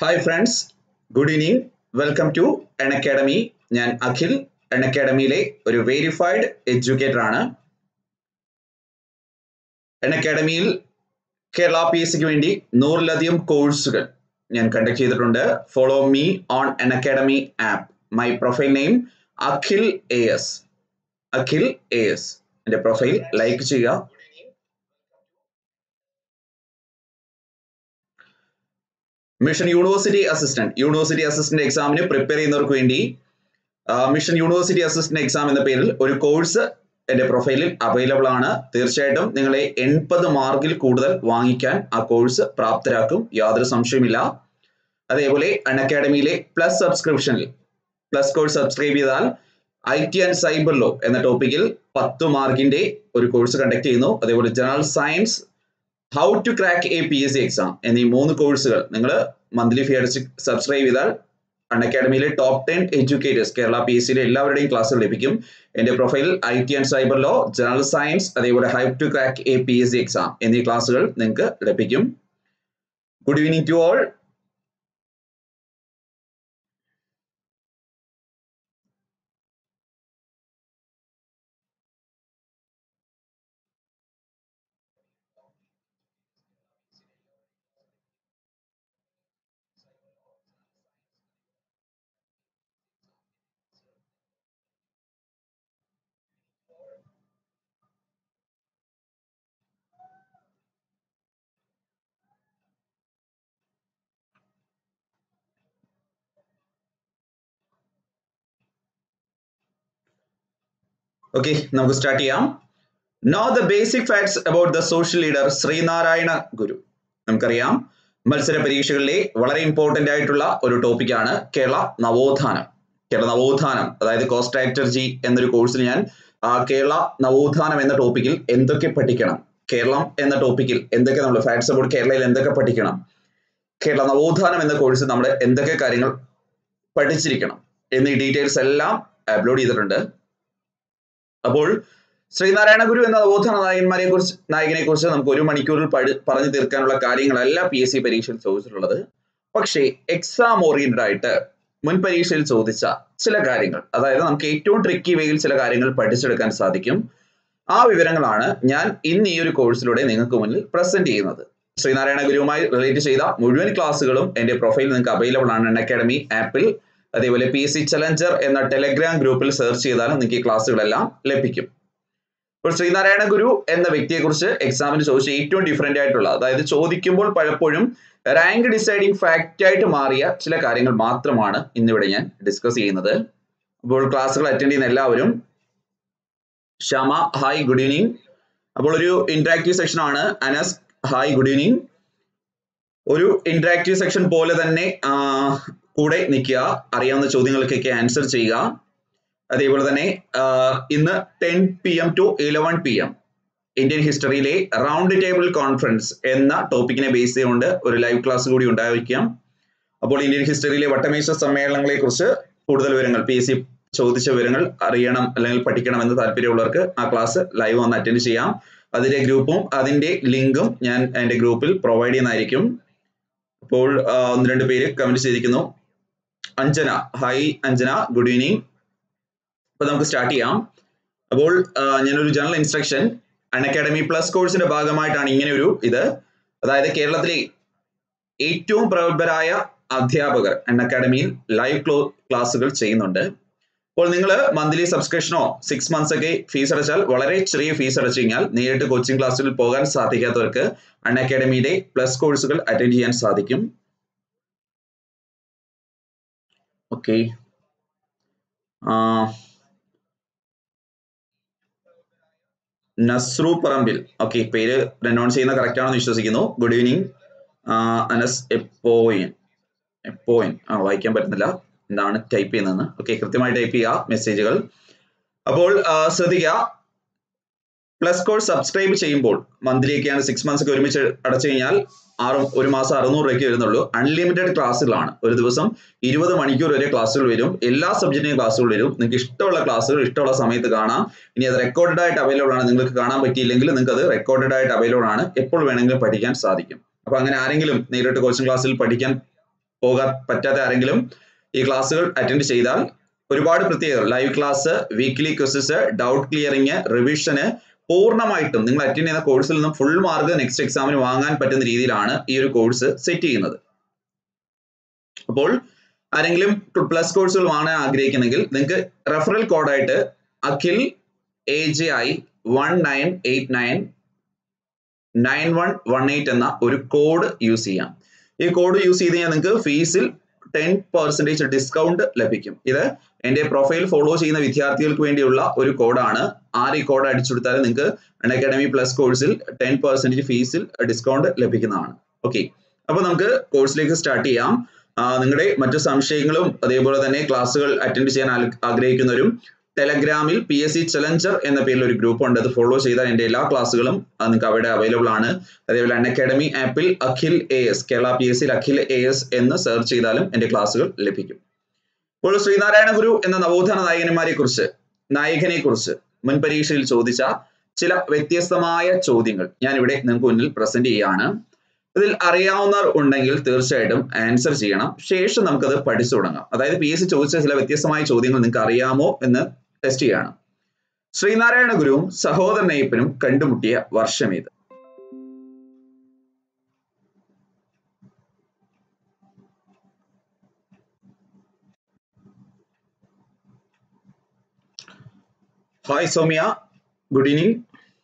hi friends good evening welcome to Unacademy ഞാൻ അഖിൽ എൺ അക്കാഡമിയിലെ ഒരു വെരിഫൈഡ് എഡ്യൂക്കേറ്റർ ആണ് എൺ അക്കാഡമിയിൽ കേരള പി എസ് സിക്ക് വേണ്ടി നൂറിലധികം കോഴ്സുകൾ ഞാൻ കണ്ടക്ട് ചെയ്തിട്ടുണ്ട് follow me on Unacademy app my profile name Akhil A S Akhil A S എൻ്റെ പ്രൊഫൈൽ ലൈക്ക് ചെയ്യുക mission university assistant university assistant എക്സാമിന് പ്രിപ്പയർ ചെയ്യുന്നവർക്ക് വേണ്ടി മിഷൻ യൂണിവേഴ്സിറ്റി അസിസ്റ്റന്റ് എക്സാം എന്ന പേരിൽ ഒരു കോഴ്സ് എന്റെ പ്രൊഫൈലിൽ അവൈലബിൾ ആണ് തീർച്ചയായിട്ടും നിങ്ങളെ എൺപത് മാർക്കിൽ കൂടുതൽ വാങ്ങിക്കാൻ ആ കോഴ്സ് പ്രാപ്തരാക്കും യാതൊരു സംശയമില്ല അതേപോലെ അൺ അക്കാഡമിയിലെ പ്ലസ് സബ്സ്ക്രിപ്ഷനിൽ പ്ലസ് കോഴ്സ് സബ്സ്ക്രൈബ് ചെയ്താൽ I T and cyber law എന്ന ടോപ്പിക്കിൽ പത്ത് മാർക്കിന്റെ ഒരു കോഴ്സ് കണ്ടക്ട് ചെയ്യുന്നു അതേപോലെ general science how to crack a P S C exam എന്നീ മൂന്ന് കോഴ്സുകൾ നിങ്ങൾ മന്ത്ലി ഫീ അടിച്ച് സബ്സ്ക്രൈബ് ചെയ്താൽ അൺ അക്കാഡമിയിലെ top ten educators Kerala P S സിയിലെ എല്ലാവരുടെയും ക്ലാസ്സുകൾ ലഭിക്കും എന്റെ പ്രൊഫൈലിൽ I T and cyber law general science അതേപോലെ how to crack a P S C exam എന്നീ ക്ലാസ്സുകൾ നിങ്ങൾക്ക് ലഭിക്കും good evening to all okay നമുക്ക് സ്റ്റാർട്ട് ചെയ്യാം know the basic facts about the social leader Sreenarayana Guru നമുക്കറിയാം മത്സര പരീക്ഷകളിലെ വളരെ ഇമ്പോർട്ടന്റ് ആയിട്ടുള്ള ഒരു ടോപ്പിക്കാണ് കേരള നവോത്ഥാനം കേരള നവോത്ഥാനം അതായത് കോസ്ട്രാക്ടർജി എന്നൊരു കോഴ്സിൽ ഞാൻ കേരള നവോത്ഥാനം എന്ന ടോപ്പിക്കിൽ എന്തൊക്കെ പഠിക്കണം കേരളം എന്ന ടോപ്പിക്കിൽ എന്തൊക്കെ നമ്മൾ ഫാക്ട്സ് അബൌട്ട് കേരളയിൽ എന്തൊക്കെ പഠിക്കണം കേരള നവോത്ഥാനം എന്ന കോഴ്സിൽ നമ്മൾ എന്തൊക്കെ കാര്യങ്ങൾ പഠിച്ചിരിക്കണം എന്നീ ഡീറ്റെയിൽസ് എല്ലാം അപ്ലോഡ് ചെയ്തിട്ടുണ്ട് അപ്പോൾ ശ്രീനാരായണ ഗുരു എന്ന നവോത്ഥാന നായകന്മാരെ കുറിച്ച് നായകനെ കുറിച്ച് നമുക്ക് ഒരു മണിക്കൂറിൽ പറഞ്ഞു തീർക്കാനുള്ള കാര്യങ്ങളല്ല പി എസ് സി പരീക്ഷയിൽ ചോദിച്ചിട്ടുള്ളത് പക്ഷേ എക്സാം ഓറിയന്റഡ് ആയിട്ട് മുൻ പരീക്ഷയിൽ ചോദിച്ച ചില കാര്യങ്ങൾ അതായത് നമുക്ക് ഏറ്റവും ട്രിക്കി വേയിൽ ചില കാര്യങ്ങൾ പഠിച്ചെടുക്കാൻ സാധിക്കും ആ വിവരങ്ങളാണ് ഞാൻ ഇന്ന് ഈ ഒരു കോഴ്സിലൂടെ നിങ്ങൾക്ക് മുന്നിൽ പ്രസന്റ് ചെയ്യുന്നത് ശ്രീനാരായണ ഗുരുവുമായി റിലേറ്റ് ചെയ്ത മുഴുവൻ ക്ലാസ്സുകളും എന്റെ പ്രൊഫൈൽ നിങ്ങൾക്ക് അവൈലബിൾ ആണ് എൻ അക്കാഡമി ആപ്പിൽ അതേപോലെ പി എസ് സി ചലഞ്ചർ എന്ന ടെലഗ്രാം ഗ്രൂപ്പിൽ സെർച്ച് ചെയ്താലും നിങ്ങൾക്ക് ഈ ക്ലാസ്സുകളെല്ലാം ലഭിക്കും ഇപ്പോൾ ശ്രീനാരായണ ഗുരു എന്ന വ്യക്തിയെക്കുറിച്ച് എക്സാമിന് ചോദിച്ച ഏറ്റവും ഡിഫറെന്റ് ആയിട്ടുള്ള അതായത് ചോദിക്കുമ്പോൾ പലപ്പോഴും റാങ്ക് ഡിസൈഡിങ് ഫാക്റ്റ് ആയിട്ട് മാറിയ ചില കാര്യങ്ങൾ മാത്രമാണ് ഇന്നിവിടെ ഞാൻ ഡിസ്കസ് ചെയ്യുന്നത് അപ്പോൾ ക്ലാസ്സുകൾ അറ്റൻഡ് ചെയ്യുന്ന എല്ലാവരും ഷമ ഹായ് ഗുഡ് ഈവനിങ് അപ്പോൾ ഒരു ഇന്ററാക്റ്റീവ് സെക്ഷൻ ആണ് അനസ് ഹായ് ഗുഡ് ഈവനിങ് ഒരു ഇന്ററാക്റ്റീവ് സെക്ഷൻ പോലെ തന്നെ കൂടെ നിൽക്കുക അറിയാവുന്ന ചോദ്യങ്ങൾക്കൊക്കെ ആൻസർ ചെയ്യുക അതേപോലെ തന്നെ ഇന്ന് ten P M to eleven P M Indian ഹിസ്റ്ററിയിലെ റൗണ്ട് ടേബിൾ കോൺഫറൻസ് എന്ന ടോപ്പിക്കിനെ ബേസ് ചെയ്തുകൊണ്ട് ഒരു ലൈവ് ക്ലാസ് കൂടി ഉണ്ടായിരിക്കാം അപ്പോൾ ഇന്ത്യൻ ഹിസ്റ്ററിയിലെ വട്ടമേശ സമ്മേളനങ്ങളെ കുറിച്ച് കൂടുതൽ വിവരങ്ങൾ പി എസ് സി ചോദിച്ച വിവരങ്ങൾ അറിയണം അല്ലെങ്കിൽ പഠിക്കണം എന്ന് താല്പര്യമുള്ളവർക്ക് ആ ക്ലാസ് ലൈവ് ഒന്ന് അറ്റൻഡ് ചെയ്യാം അതിന്റെ ഗ്രൂപ്പും അതിന്റെ ലിങ്കും ഞാൻ എന്റെ ഗ്രൂപ്പിൽ പ്രൊവൈഡ് ചെയ്യുന്നതായിരിക്കും അപ്പോൾ ഒന്ന് രണ്ട് പേര് കമന്റ് ചെയ്തിരിക്കുന്നു Anjana hi Anjana good evening അപ്പൊ നമുക്ക് സ്റ്റാർട്ട് ചെയ്യാം അപ്പോൾ ഞാനൊരു general instruction Unacademy plus കോഴ്സിന്റെ ഭാഗമായിട്ടാണ് ഇങ്ങനെ ഒരു ഇത് അതായത് കേരളത്തിലെ ഏറ്റവും പ്രഗത്ഭരായ അധ്യാപകർ അൺ അക്കാഡമിയിൽ ലൈവ് ക്ലോ ക്ലാസ്സുകൾ ചെയ്യുന്നുണ്ട് അപ്പോൾ നിങ്ങൾ മന്ത്ലി സബ്സ്ക്രിപ്ഷനോ സിക്സ് മന്ത്സ് ഒക്കെ ഫീസ് അടച്ചാൽ വളരെ ചെറിയ ഫീസ് അടച്ചു കഴിഞ്ഞാൽ നേരിട്ട് കോച്ചിങ് ക്ലാസ്സിൽ പോകാൻ സാധിക്കാത്തവർക്ക് അൺ അക്കാഡമിയിലെ പ്ലസ് കോഴ്സുകൾ അറ്റൻഡ് ചെയ്യാൻ സാധിക്കും ഓക്കെ നസ്രു പറമ്പിൽ ഓക്കെ പേര് പ്രനൗൺസ് ചെയ്യുന്ന കറക്റ്റ് ആണെന്ന് വിശ്വസിക്കുന്നു ഗുഡ് ഈവനിങ് അനസ് എപ്പോയിൻ എപ്പോയിൻ ആ വായിക്കാൻ പറ്റുന്നില്ല എന്താണ് ടൈപ്പ് ചെയ്യുന്നതെന്ന് ഓക്കെ കൃത്യമായി ടൈപ്പ് ചെയ്യുക മെസ്സേജുകൾ അപ്പോൾ ശ്രദ്ധിക്കുക പ്ലസ് കോഴ്സ് സബ്സ്ക്രൈബ് ചെയ്യുമ്പോൾ മന്ത്ലി ഒക്കെയാണ് സിക്സ് മന്ത്സ് ഒക്കെ ഒരുമിച്ച് അടച്ചു കഴിഞ്ഞാൽ ആറ് ഒരു മാസം അറുന്നൂറ് രൂപയ്ക്ക് വരുന്നുള്ളൂ അൺലിമിറ്റഡ് ക്ലാസ്സുകളാണ് ഒരു ദിവസം ഇരുപത് മണിക്കൂർ വരെ ക്ലാസ്സുകൾ വരും എല്ലാ സബ്ജക്റ്റിനും ക്ലാസ്സുകൾ വരും നിങ്ങൾക്ക് ഇഷ്ടമുള്ള ക്ലാസ്സുകൾ ഇഷ്ടമുള്ള സമയത്ത് കാണാം ഇനി അത് റെക്കോർഡഡ് ആയിട്ട് അവൈലബിൾ ആണ് നിങ്ങൾക്ക് കാണാൻ പറ്റിയില്ലെങ്കിൽ നിങ്ങൾക്ക് അത് റെക്കോർഡഡ് ആയിട്ട് അവൈലബിൾ ആണ് എപ്പോൾ വേണമെങ്കിലും പഠിക്കാൻ സാധിക്കും അപ്പൊ അങ്ങനെ ആരെങ്കിലും നേരിട്ട് കോച്ചിങ് ക്ലാസ്സിൽ പഠിക്കാൻ പോകാൻ പറ്റാത്ത ആരെങ്കിലും ഈ ക്ലാസ്സുകൾ അറ്റൻഡ് ചെയ്താൽ ഒരുപാട് പ്രത്യേകത live class weekly quizzes doubt clearing റിവിഷന് പൂർണ്ണമായിട്ടും നിങ്ങൾ അറ്റൻഡ് ചെയ്യുന്ന കോഴ്സിൽ നിന്നും ഫുൾ മാർക്ക് നെക്സ്റ്റ് എക്സാമിന് വാങ്ങാൻ പറ്റുന്ന രീതിയിലാണ് ഈ ഒരു കോഴ്സ് സെറ്റ് ചെയ്യുന്നത് അപ്പോൾ ആരെങ്കിലും പ്ലസ് കോഴ്സുകൾ വാങ്ങാൻ ആഗ്രഹിക്കുന്നെങ്കിൽ നിങ്ങൾക്ക് റെഫറൽ കോഡായിട്ട് Akhil A J I one nine eight nine nine one one eight എന്ന ഒരു കോഡ് യൂസ് ചെയ്യാം ഈ കോഡ് യൂസ് ചെയ്ത് കഴിഞ്ഞാൽ നിങ്ങൾക്ക് ഫീസിൽ ടെൻ പെർസെൻറ്റേജ് ഡിസ്കൗണ്ട് ലഭിക്കും ഇത് എൻ്റെ പ്രൊഫൈൽ ഫോളോ ചെയ്യുന്ന വിദ്യാർത്ഥികൾക്ക് വേണ്ടിയുള്ള ഒരു കോഡാണ് ആര് ഈ കോഡ് അടിച്ചുകൊടുത്താലും നിങ്ങൾക്ക് അക്കാഡമി പ്ലസ് കോഴ്സിൽ ടെൻ പെർസെൻറ്റേജ് ഫീസിൽ ഡിസ്കൗണ്ട് ലഭിക്കുന്നതാണ് ഓക്കെ അപ്പോൾ നമുക്ക് കോഴ്സിലേക്ക് സ്റ്റാർട്ട് ചെയ്യാം നിങ്ങളുടെ മറ്റു സംശയങ്ങളും അതേപോലെ തന്നെ ക്ലാസ്സുകൾ അറ്റൻഡ് ചെയ്യാൻ ആഗ്രഹിക്കുന്നവരും ടെലഗ്രാമിൽ പി എസ് സി ചലഞ്ചർ എന്ന പേരിൽ ഒരു ഗ്രൂപ്പ് ഉണ്ട് അത് ഫോളോ ചെയ്താൽ എൻ്റെ എല്ലാ ക്ലാസ്സുകളും നിങ്ങൾക്ക് അവിടെ അവൈലബിൾ ആണ് അതേപോലെ അൺ അക്കാഡമി ആപ്പിൽ Akhil A S Kerala P S സിയിൽ അഖിൽ എ എസ് എന്ന് സെർച്ച് ചെയ്താലും എൻ്റെ ക്ലാസ്സുകൾ ലഭിക്കും ഇപ്പോൾ ശ്രീനാരായണ ഗുരു എന്ന നവോത്ഥാന നായകന്മാരെ കുറിച്ച് നായകനെ കുറിച്ച് മുൻ പരീക്ഷയിൽ ചോദിച്ച ചില വ്യത്യസ്തമായ ചോദ്യങ്ങൾ ഞാൻ ഇവിടെ നിങ്ങൾക്ക് മുന്നിൽ പ്രസന്റ് ചെയ്യാണ് ഇതിൽ അറിയാവുന്നവർ ഉണ്ടെങ്കിൽ തീർച്ചയായിട്ടും ആൻസർ ചെയ്യണം ശേഷം നമുക്കത് പഠിച്ചു തുടങ്ങാം അതായത് പി എസ് സി ചോദിച്ച ചില വ്യത്യസ്തമായ ചോദ്യങ്ങൾ നിങ്ങൾക്ക് അറിയാമോ എന്ന് ടെസ്റ്റ് ചെയ്യാണ് ശ്രീനാരായണ ഗുരുവും സഹോദരനയ്യപ്പനും കണ്ടുമുട്ടിയ വർഷം ഏത് ഹായ് സൗമ്യ ഗുഡ് ഈവനിങ്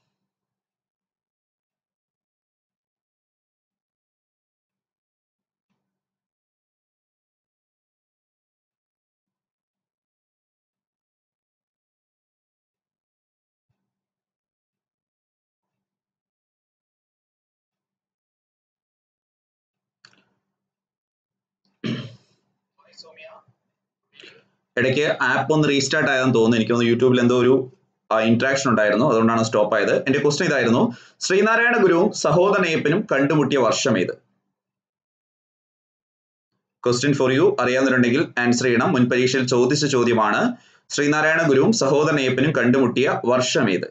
ഇടയ്ക്ക് ആപ്പ് ഒന്ന് റീസ്റ്റാർട്ട് ആയതെന്ന് തോന്നുന്നു എനിക്ക് തോന്നുന്നു യൂട്യൂബിൽ എന്തോ ഒരു ഇന്ററാക്ഷൻ ഉണ്ടായിരുന്നു അതുകൊണ്ടാണ് സ്റ്റോപ്പ് ആയത് എന്റെ ക്വസ്റ്റൻ ഇതായിരുന്നു ശ്രീനാരായണ ഗുരുവും സഹോദരനയ്യപ്പനും കണ്ടുമുട്ടിയ വർഷം ഏത് ക്വസ്റ്റ്യൻ ഫോർ യു അറിയാവുന്നവരുണ്ടെങ്കിൽ ആൻസർ ചെയ്യണം മുൻ പരീക്ഷയിൽ ചോദിച്ച ചോദ്യമാണ് ശ്രീനാരായണ ഗുരുവും സഹോദരനയ്യപ്പനും കണ്ടുമുട്ടിയ വർഷം ഏത്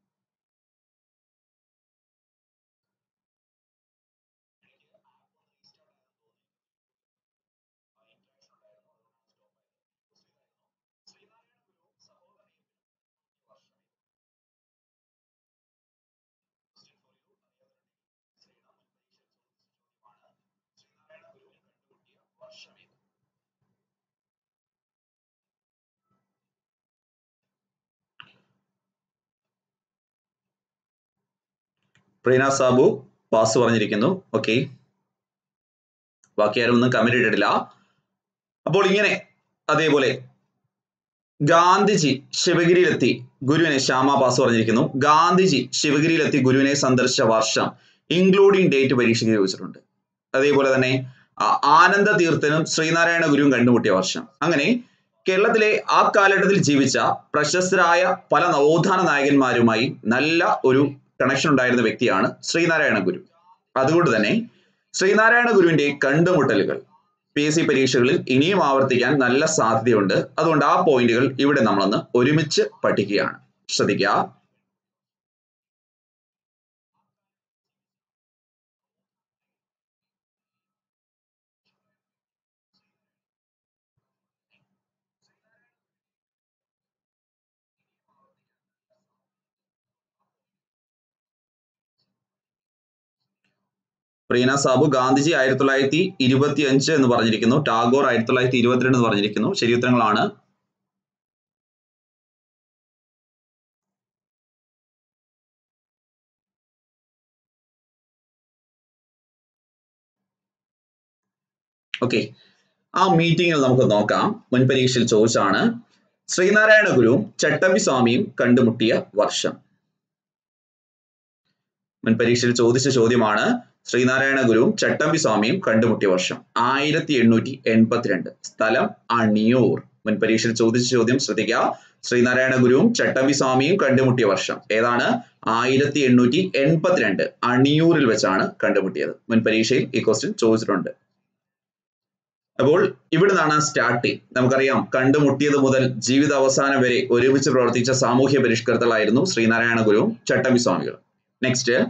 പ്രീന സാബു പാസ് പറഞ്ഞിരിക്കുന്നു ഓക്കെ ബാക്കി ആരും ഒന്നും കമന്റ് ഇട്ടിട്ടില്ല അപ്പോൾ ഇങ്ങനെ അതേപോലെ ഗാന്ധിജി ശിവഗിരിയിലെത്തി ഗുരുവിനെ ശ്യാമ പാസ് പറഞ്ഞിരിക്കുന്നു ഗാന്ധിജി ശിവഗിരിയിലെത്തി ഗുരുവിനെ സന്ദർശിച്ച വർഷം ഇൻക്ലൂഡിംഗ് ഡേറ്റ് പരീക്ഷയ്ക്ക് ചോദിച്ചിട്ടുണ്ട് അതേപോലെ തന്നെ ആനന്ദ തീർത്ഥനും ശ്രീനാരായണ ഗുരുവും കണ്ടുമുട്ടിയ വർഷം അങ്ങനെ കേരളത്തിലെ ആ കാലഘട്ടത്തിൽ ജീവിച്ച പ്രശസ്തരായ പല നവോത്ഥാന നായകന്മാരുമായി നല്ല ഒരു കണക്ഷൻ ഉണ്ടായിരുന്ന വ്യക്തിയാണ് ശ്രീനാരായണ ഗുരു അതുകൊണ്ട് തന്നെ ശ്രീനാരായണ ഗുരുവിന്റെ കണ്ടുമുട്ടലുകൾ പി എസ് സി പരീക്ഷകളിൽ ഇനിയും ആവർത്തിക്കാൻ നല്ല സാധ്യതയുണ്ട് അതുകൊണ്ട് ആ പോയിന്റുകൾ ഇവിടെ നമ്മളൊന്ന് ഒരുമിച്ച് പഠിക്കുകയാണ് ശ്രദ്ധിക്കുക പ്രീന സാബു ഗാന്ധിജി ആയിരത്തി തൊള്ളായിരത്തി ഇരുപത്തി അഞ്ച് എന്ന് പറഞ്ഞിരിക്കുന്നു ടാഗോർ ആയിരത്തി തൊള്ളായിരത്തി ഇരുപത്തിരണ്ട് എന്ന് പറഞ്ഞിരിക്കുന്നു ശരി ഉത്തരങ്ങളാണ് ഓക്കെ ആ മീറ്റിംഗിൽ നമുക്ക് നോക്കാം മുൻ പരീക്ഷയിൽ ചോദിച്ചാണ് ശ്രീനാരായണ ഗുരുവും ചട്ടമ്പി സ്വാമിയും കണ്ടുമുട്ടിയ വർഷം മുൻ പരീക്ഷയിൽ ചോദിച്ച ചോദ്യമാണ് ശ്രീനാരായണ ഗുരുവും ചട്ടമ്പി സ്വാമിയും കണ്ടുമുട്ടിയ വർഷം ആയിരത്തി എണ്ണൂറ്റി എൺപത്തിരണ്ട് സ്ഥലം അണിയൂർ മുൻ പരീക്ഷയിൽ ചോദിച്ച ചോദ്യം ശ്രദ്ധിക്കുക ശ്രീനാരായണ ഗുരുവും ചട്ടമ്പി സ്വാമിയും കണ്ടുമുട്ടിയ വർഷം ഏതാണ് ആയിരത്തി എണ്ണൂറ്റി എൺപത്തിരണ്ട് അണിയൂരിൽ വെച്ചാണ് കണ്ടുമുട്ടിയത് മുൻ പരീക്ഷയിൽ ഈ ക്വസ്റ്റ്യൻ ചോദിച്ചിട്ടുണ്ട് അപ്പോൾ ഇവിടുന്നാണ് സ്റ്റാർട്ടിങ് നമുക്കറിയാം കണ്ടുമുട്ടിയത് മുതൽ ജീവിത അവസാനം വരെ ഒരുമിച്ച് പ്രവർത്തിച്ച സാമൂഹ്യ പരിഷ്കർത്താക്കളായിരുന്നു ശ്രീനാരായണ ഗുരുവും ചട്ടമ്പി സ്വാമികളും നെക്സ്റ്റ്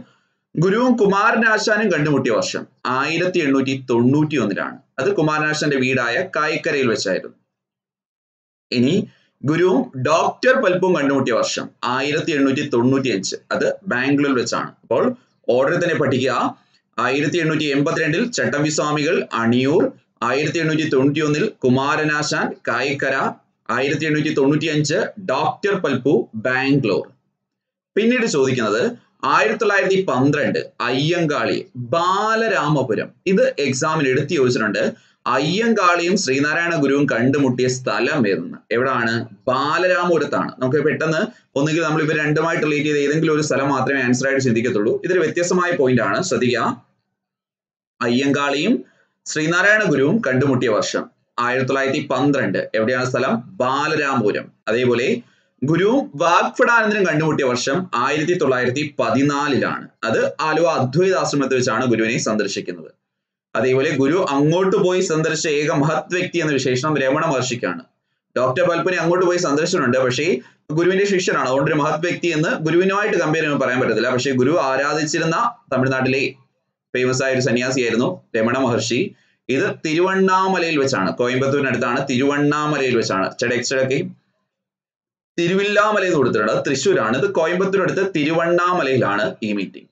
ഗുരുവും കുമാരനാശാനും കണ്ടുമുട്ടിയ വർഷം ആയിരത്തി എണ്ണൂറ്റി തൊണ്ണൂറ്റി ഒന്നിലാണ് അത് കുമാരനാശാന്റെ വീടായ കായിക്കരയിൽ വെച്ചായിരുന്നു ഇനി ഗുരുവും ഡോക്ടർ പൽപ്പും കണ്ടുമുട്ടിയ വർഷം ആയിരത്തി എണ്ണൂറ്റി തൊണ്ണൂറ്റി അഞ്ച് അത് ബാംഗ്ലൂരിൽ വെച്ചാണ് അപ്പോൾ ഓർഡർ തന്നെ പഠിക്കുക ആയിരത്തി എണ്ണൂറ്റി എൺപത്തിരണ്ടിൽ ചട്ടമ്പി സ്വാമികൾ അണിയൂർ ആയിരത്തി എണ്ണൂറ്റി തൊണ്ണൂറ്റി ഒന്നിൽ കുമാരനാശാൻ കായിക്കര ആയിരത്തി എണ്ണൂറ്റി തൊണ്ണൂറ്റി അഞ്ച് ഡോക്ടർ പൽപ്പു ബാംഗ്ലൂർ പിന്നീട് ചോദിക്കുന്നത് ആയിരത്തി തൊള്ളായിരത്തി പന്ത്രണ്ട് അയ്യങ്കാളി ബാലരാമപുരം ഇത് എക്സാമിന് എടുത്തു ചോദിച്ചിട്ടുണ്ട് അയ്യങ്കാളിയും ശ്രീനാരായണ ഗുരുവും കണ്ടുമുട്ടിയ സ്ഥലം ഏതെന്ന് എവിടാണ് ബാലരാമപുരത്താണ് നമുക്ക് പെട്ടെന്ന് ഒന്നുകിൽ നമ്മൾ ഇവർ രണ്ടുമായിട്ട് റിലേറ്റ് ചെയ്ത ഏതെങ്കിലും ഒരു സ്ഥലം മാത്രമേ ആൻസർ ആയിട്ട് ചിന്തിക്കത്തുള്ളൂ ഇതൊരു വ്യത്യസ്തമായ പോയിന്റ് ആണ് ശ്രദ്ധിക്കുക അയ്യങ്കാളിയും ശ്രീനാരായണ ഗുരുവും കണ്ടുമുട്ടിയ വർഷം ആയിരത്തി തൊള്ളായിരത്തി പന്ത്രണ്ട് എവിടെയാണ് സ്ഥലം ബാലരാമപുരം അതേപോലെ ഗുരുവും വാഗ്ഫടാനന്ദനും കണ്ടുമുട്ടിയ വർഷം ആയിരത്തി തൊള്ളായിരത്തി പതിനാലിലാണ് അത് ആലുവ അദ്വൈതാശ്രമത്തിൽ വെച്ചാണ് ഗുരുവിനെ സന്ദർശിക്കുന്നത് അതേപോലെ ഗുരു അങ്ങോട്ട് പോയി സന്ദർശിച്ച ഏക മഹത് വ്യക്തി എന്ന വിശേഷണം രമണ മഹർഷിക്കാണ് ഡോക്ടർ പൽപ്പനെ അങ്ങോട്ട് പോയി സന്ദർശിച്ചിട്ടുണ്ട് പക്ഷേ ഗുരുവിന്റെ ശിഷ്യനാണ് അതുകൊണ്ട് ഒരു മഹത് വ്യക്തി എന്ന് ഗുരുവിനുമായിട്ട് കമ്പയർ ചെയ്യുമ്പോൾ പറയാൻ പറ്റത്തില്ല പക്ഷേ ഗുരു ആരാധിച്ചിരുന്ന തമിഴ്നാട്ടിലെ ഫേമസ് ആയ ഒരു സന്യാസിയായിരുന്നു രമണ മഹർഷി ഇത് തിരുവണ്ണാമലയിൽ വെച്ചാണ് കോയമ്പത്തൂരിനടുത്താണ് തിരുവണ്ണാമലയിൽ വെച്ചാണ് ചെടക്ചടക്കി തിരുവില്ലാമല എന്ന് കൊടുത്തിട്ടുണ്ട് അത് തൃശ്ശൂരാണ് ഇത് കോയമ്പത്തൂരടുത്ത് തിരുവണ്ണാമലയിലാണ് ഈ മീറ്റിംഗ്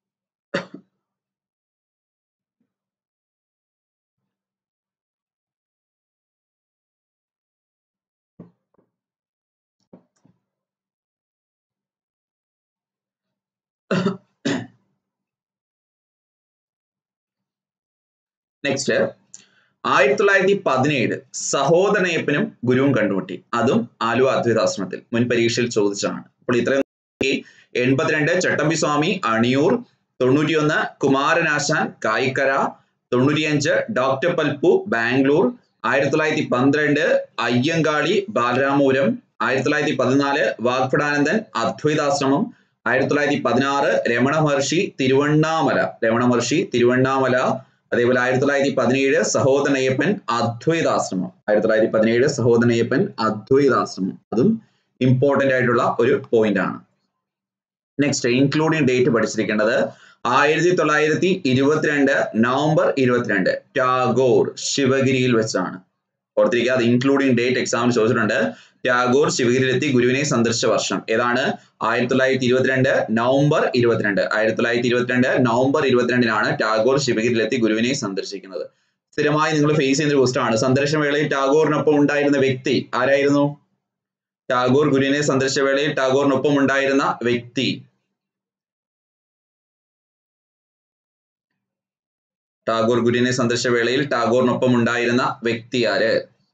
നെക്സ്റ്റ് ആയിരത്തി തൊള്ളായിരത്തി പതിനേഴ് സഹോദരനയ്യപ്പനും ഗുരുവും കണ്ടുമുട്ടി അതും ആലുവ അദ്വൈതാശ്രമത്തിൽ മുൻ പരീക്ഷയിൽ ചോദിച്ചതാണ് അപ്പോൾ ഇത്രയും എൺപത്തിരണ്ട് ചട്ടമ്പി സ്വാമി അണിയൂർ തൊണ്ണൂറ്റിയൊന്ന് കുമാരനാശാൻ കായിക്കര തൊണ്ണൂറ്റിയഞ്ച് ഡോക്ടർ പൽപ്പു ബാംഗ്ലൂർ ആയിരത്തി തൊള്ളായിരത്തി പന്ത്രണ്ട് അയ്യങ്കാളി ബാലരാമപുരം ആയിരത്തി തൊള്ളായിരത്തി പതിനാല് വാഗ്ഫടാനന്ദൻ അദ്വൈതാശ്രമം ആയിരത്തി തൊള്ളായിരത്തി പതിനാറ് രമണ മഹർഷി തിരുവണ്ണാമല രമണ മഹർഷി തിരുവണ്ണാമല അതേപോലെ ആയിരത്തി തൊള്ളായിരത്തി പതിനേഴ് സഹോദരനയ്യപ്പൻ അദ്വൈതാശ്രമം ആയിരത്തി തൊള്ളായിരത്തി പതിനേഴ് സഹോദരനയ്യപ്പൻ അദ്വൈതാശ്രമം അതും ഇമ്പോർട്ടന്റ് ആയിട്ടുള്ള ഒരു പോയിന്റ് ആണ് നെക്സ്റ്റ് ഇൻക്ലൂഡിംഗ് ഡേറ്റ് പഠിച്ചിരിക്കേണ്ടത് ആയിരത്തി തൊള്ളായിരത്തി ഇരുപത്തിരണ്ട് നവംബർ ഇരുപത്തിരണ്ട് ടാഗോർ ശിവഗിരിയിൽ വെച്ചാണ് ഓർത്തിരിക്കുക അത് ഇൻക്ലൂഡിംഗ് ഡേറ്റ് എക്സാമിന് ചോദിച്ചിട്ടുണ്ട് ടാഗോർ ശിവഗിരിയിലെത്തി ഗുരുവിനെ സന്ദർശിച്ച വർഷം ഏതാണ് ആയിരത്തി തൊള്ളായിരത്തി ഇരുപത്തിരണ്ട് നവംബർ ഇരുപത്തിരണ്ട് ആയിരത്തി തൊള്ളായിരത്തി ഇരുപത്തിരണ്ട് നവംബർ ഇരുപത്തിരണ്ടിനാണ് ടാഗോർ ശിവഗിരിയിലെത്തി ഗുരുവിനെ സന്ദർശിക്കുന്നത് സ്ഥിരമായി നിങ്ങൾ ഫേസ് ചെയ്യുന്ന ഒരു ക്വസ്റ്റ് ആണ് സന്ദർശന വേളയിൽ ടാഗോറിനൊപ്പം ഉണ്ടായിരുന്ന വ്യക്തി ആരായിരുന്നു ടാഗോർ ഗുരുവിനെ സന്ദർശിച്ച വേളയിൽ ടാഗോറിനൊപ്പം ഉണ്ടായിരുന്ന വ്യക്തി ടാഗോർ ഗുരുവിനെ സന്ദർശിച്ച വേളയിൽ ടാഗോറിനൊപ്പം ഉണ്ടായിരുന്ന വ്യക്തി ആര്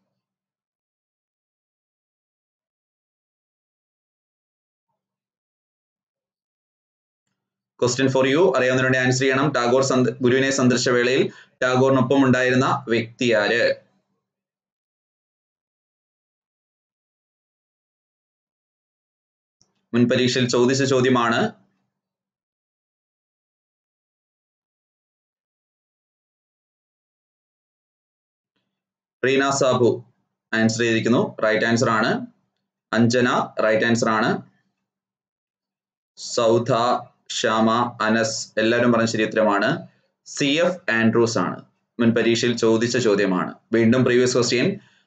ക്വസ്റ്റ്യൻ ഫോർ യു അറിയാവുന്നവരുടെ ആൻസർ ചെയ്യണം ടാഗോർ ഗുരുവിനെ സന്ദർശിച്ച വേളയിൽ ടാഗോറിനൊപ്പം ഉണ്ടായിരുന്ന വ്യക്തി ആര് മുൻ പരീക്ഷയിൽ ചോദിച്ച ചോദ്യമാണ് റീന സാബു ആൻസർ ചെയ്തിരിക്കുന്നു റൈറ്റ് ആൻസർ ആണ് അഞ്ജന റൈറ്റ് ആൻസർ ആണ് സൗധ ശ്യാമ അനസ് എല്ലാവരും പറഞ്ഞ ശരി ഉത്തരമാണ് സി എഫ് ആൻഡ്രൂസ് ആണ് മുൻ പരീക്ഷയിൽ ചോദിച്ച ചോദ്യമാണ് വീണ്ടും പ്രീവിയസ് ക്വസ്റ്റ്യൻ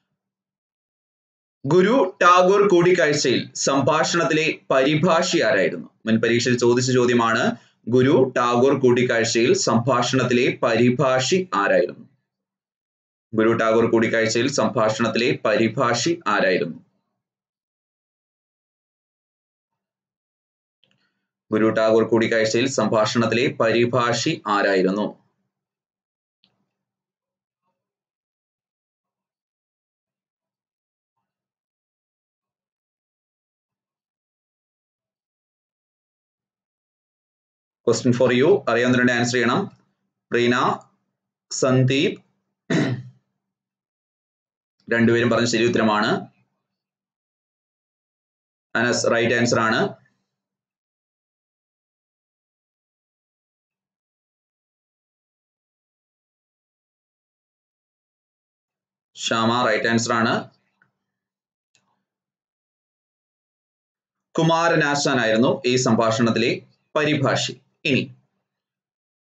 ഗുരു ടാഗോർ കൂടിക്കാഴ്ചയിൽ സംഭാഷണത്തിലെ പരിഭാഷി ആരായിരുന്നു മുൻ പരീക്ഷയിൽ ചോദിച്ച ചോദ്യമാണ് ഗുരു ടാഗോർ കൂടിക്കാഴ്ചയിൽ സംഭാഷണത്തിലെ പരിഭാഷി ആരായിരുന്നു ഗുരു ടാഗോർ കൂടിക്കാഴ്ചയിൽ സംഭാഷണത്തിലെ പരിഭാഷി ആരായിരുന്നു ഗുരു ടാഗോർ കൂടിക്കാഴ്ചയിൽ സംഭാഷണത്തിലെ പരിഭാഷി ആരായിരുന്നു ക്വസ്റ്റ്യൻ ഫോർ യു അറിയാവുന്നവരുടെ ആൻസർ ചെയ്യണം റീന സന്ദീപ് രണ്ടുപേരും പറഞ്ഞ ശരി ഉത്തരമാണ് അനസ് റൈറ്റ് ആൻസർ ആണ് ശ്യാമ റൈറ്റ് ആൻസർ ആണ് കുമാരനാശാനായിരുന്നു ഈ സംഭാഷണത്തിലെ പരിഭാഷി ഇനി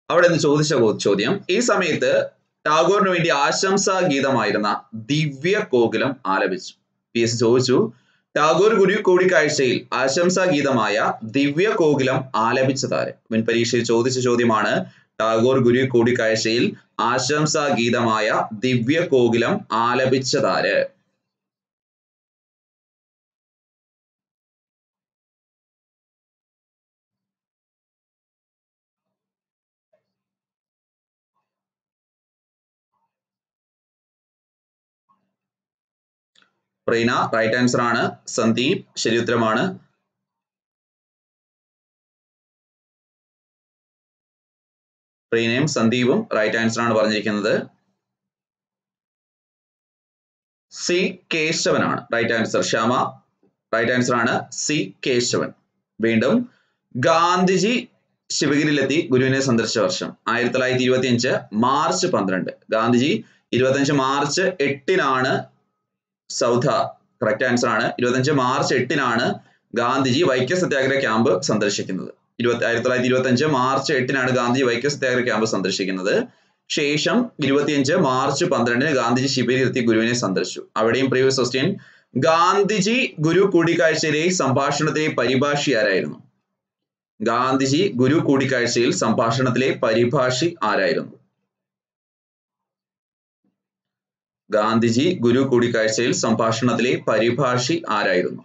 അവിടെ നിന്ന് ചോദിച്ച ചോദ്യം ഈ സമയത്ത് ടാഗോറിന് വേണ്ടി ആശംസാ ഗീതമായിരുന്ന ദിവ്യ കോകിലം ആലപിച്ചു പി എസ് ചോദിച്ചു ടാഗോർ ഗുരു കൂടിക്കാഴ്ചയിൽ ആശംസാ ഗീതമായ ദിവ്യ കോകിലം ആലപിച്ചതാര് മുൻ പരീക്ഷയിൽ ചോദിച്ച ചോദ്യമാണ് ടാഗോർ ഗുരു കൂടിക്കാഴ്ചയിൽ ആശംസാ ഗീതമായ ദിവ്യ കോകിലം ആലപിച്ചതാര് പ്രീന റൈറ്റ് ആൻസർ ആണ് സന്ദീപ് ശരി ഉത്തരമാണ് പ്രീനയും സന്ദീപും റൈറ്റ് ആൻസർ ആണ് പറഞ്ഞിരിക്കുന്നത് സി കേശവനാണ് right answer Shyama right answer ആണ് സി കേശവൻ വീണ്ടും ഗാന്ധിജി ശിവഗിരിയിലെത്തി ഗുരുവിനെ സന്ദർശിച്ച വർഷം ആയിരത്തി തൊള്ളായിരത്തി ഇരുപത്തി അഞ്ച് മാർച്ച് പന്ത്രണ്ട് ഗാന്ധിജി ഇരുപത്തഞ്ച് മാർച്ച് എട്ടിനാണ് സൗധ കറക്റ്റ് ആൻസർ ആണ് ഇരുപത്തഞ്ച് മാർച്ച് എട്ടിനാണ് ഗാന്ധിജി വൈക്കം സത്യാഗ്രഹ ക്യാമ്പ് സന്ദർശിക്കുന്നത് ഇരുപത്തി ആയിരത്തി തൊള്ളായിരത്തി ഇരുപത്തി അഞ്ച് മാർച്ച് എട്ടിനാണ് ഗാന്ധിജി വൈക്കം സത്യാഗ്രഹ ക്യാമ്പ് സന്ദർശിക്കുന്നത് ശേഷം ഇരുപത്തിയഞ്ച് മാർച്ച് പന്ത്രണ്ടിന് ഗാന്ധിജി ശിബിരിലെത്തി ഗുരുവിനെ സന്ദർശിച്ചു അവിടെയും പ്രീവിയസ് ക്വസ്റ്റ്യൻ ഗാന്ധിജി ഗുരു കൂടിക്കാഴ്ചയിലെ സംഭാഷണത്തിലെ പരിഭാഷി ആരായിരുന്നു ഗാന്ധിജി ഗുരു കൂടിക്കാഴ്ചയിൽ സംഭാഷണത്തിലെ പരിഭാഷി ആരായിരുന്നു ഗാന്ധിജി ഗുരു കൂടിക്കാഴ്ചയിൽ സംഭാഷണത്തിലെ പരിഭാഷി ആരായിരുന്നു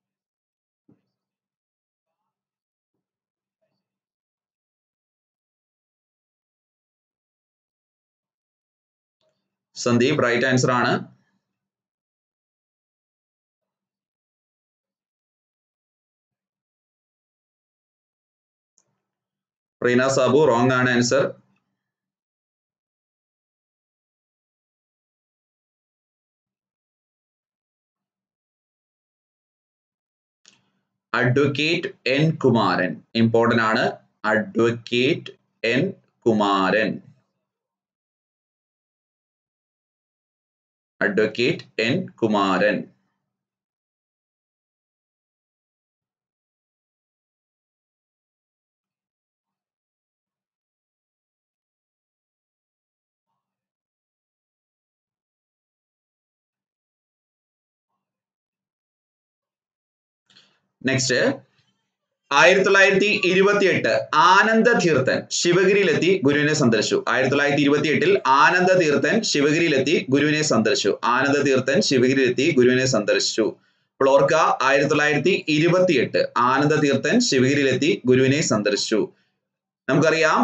സന്ദീപ് റൈറ്റ് ആൻസർ ആണ് റീന സാബു റോങ് ആണ് answer advocate N Kumaran important ആണ് advocate N Kumaran advocate N Kumaran next ആയിരത്തി തൊള്ളായിരത്തി ഇരുപത്തി എട്ട് ആനന്ദ തീർത്ഥൻ ശിവഗിരിയിലെത്തി ഗുരുവിനെ സന്ദർശിച്ചു ആയിരത്തി തൊള്ളായിരത്തി ഇരുപത്തി എട്ടിൽ ആനന്ദ തീർത്ഥൻ ശിവഗിരിയിലെത്തി ഗുരുവിനെ സന്ദർശിച്ചു ആനന്ദ തീർത്ഥൻ ശിവഗിരിയിലെത്തി ഗുരുവിനെ സന്ദർശിച്ചു അപ്പോൾ ഓർക്ക ആയിരത്തി തൊള്ളായിരത്തി ഇരുപത്തി എട്ട് ആനന്ദ തീർത്ഥൻ ശിവഗിരിയിലെത്തി ഗുരുവിനെ സന്ദർശിച്ചു നമുക്കറിയാം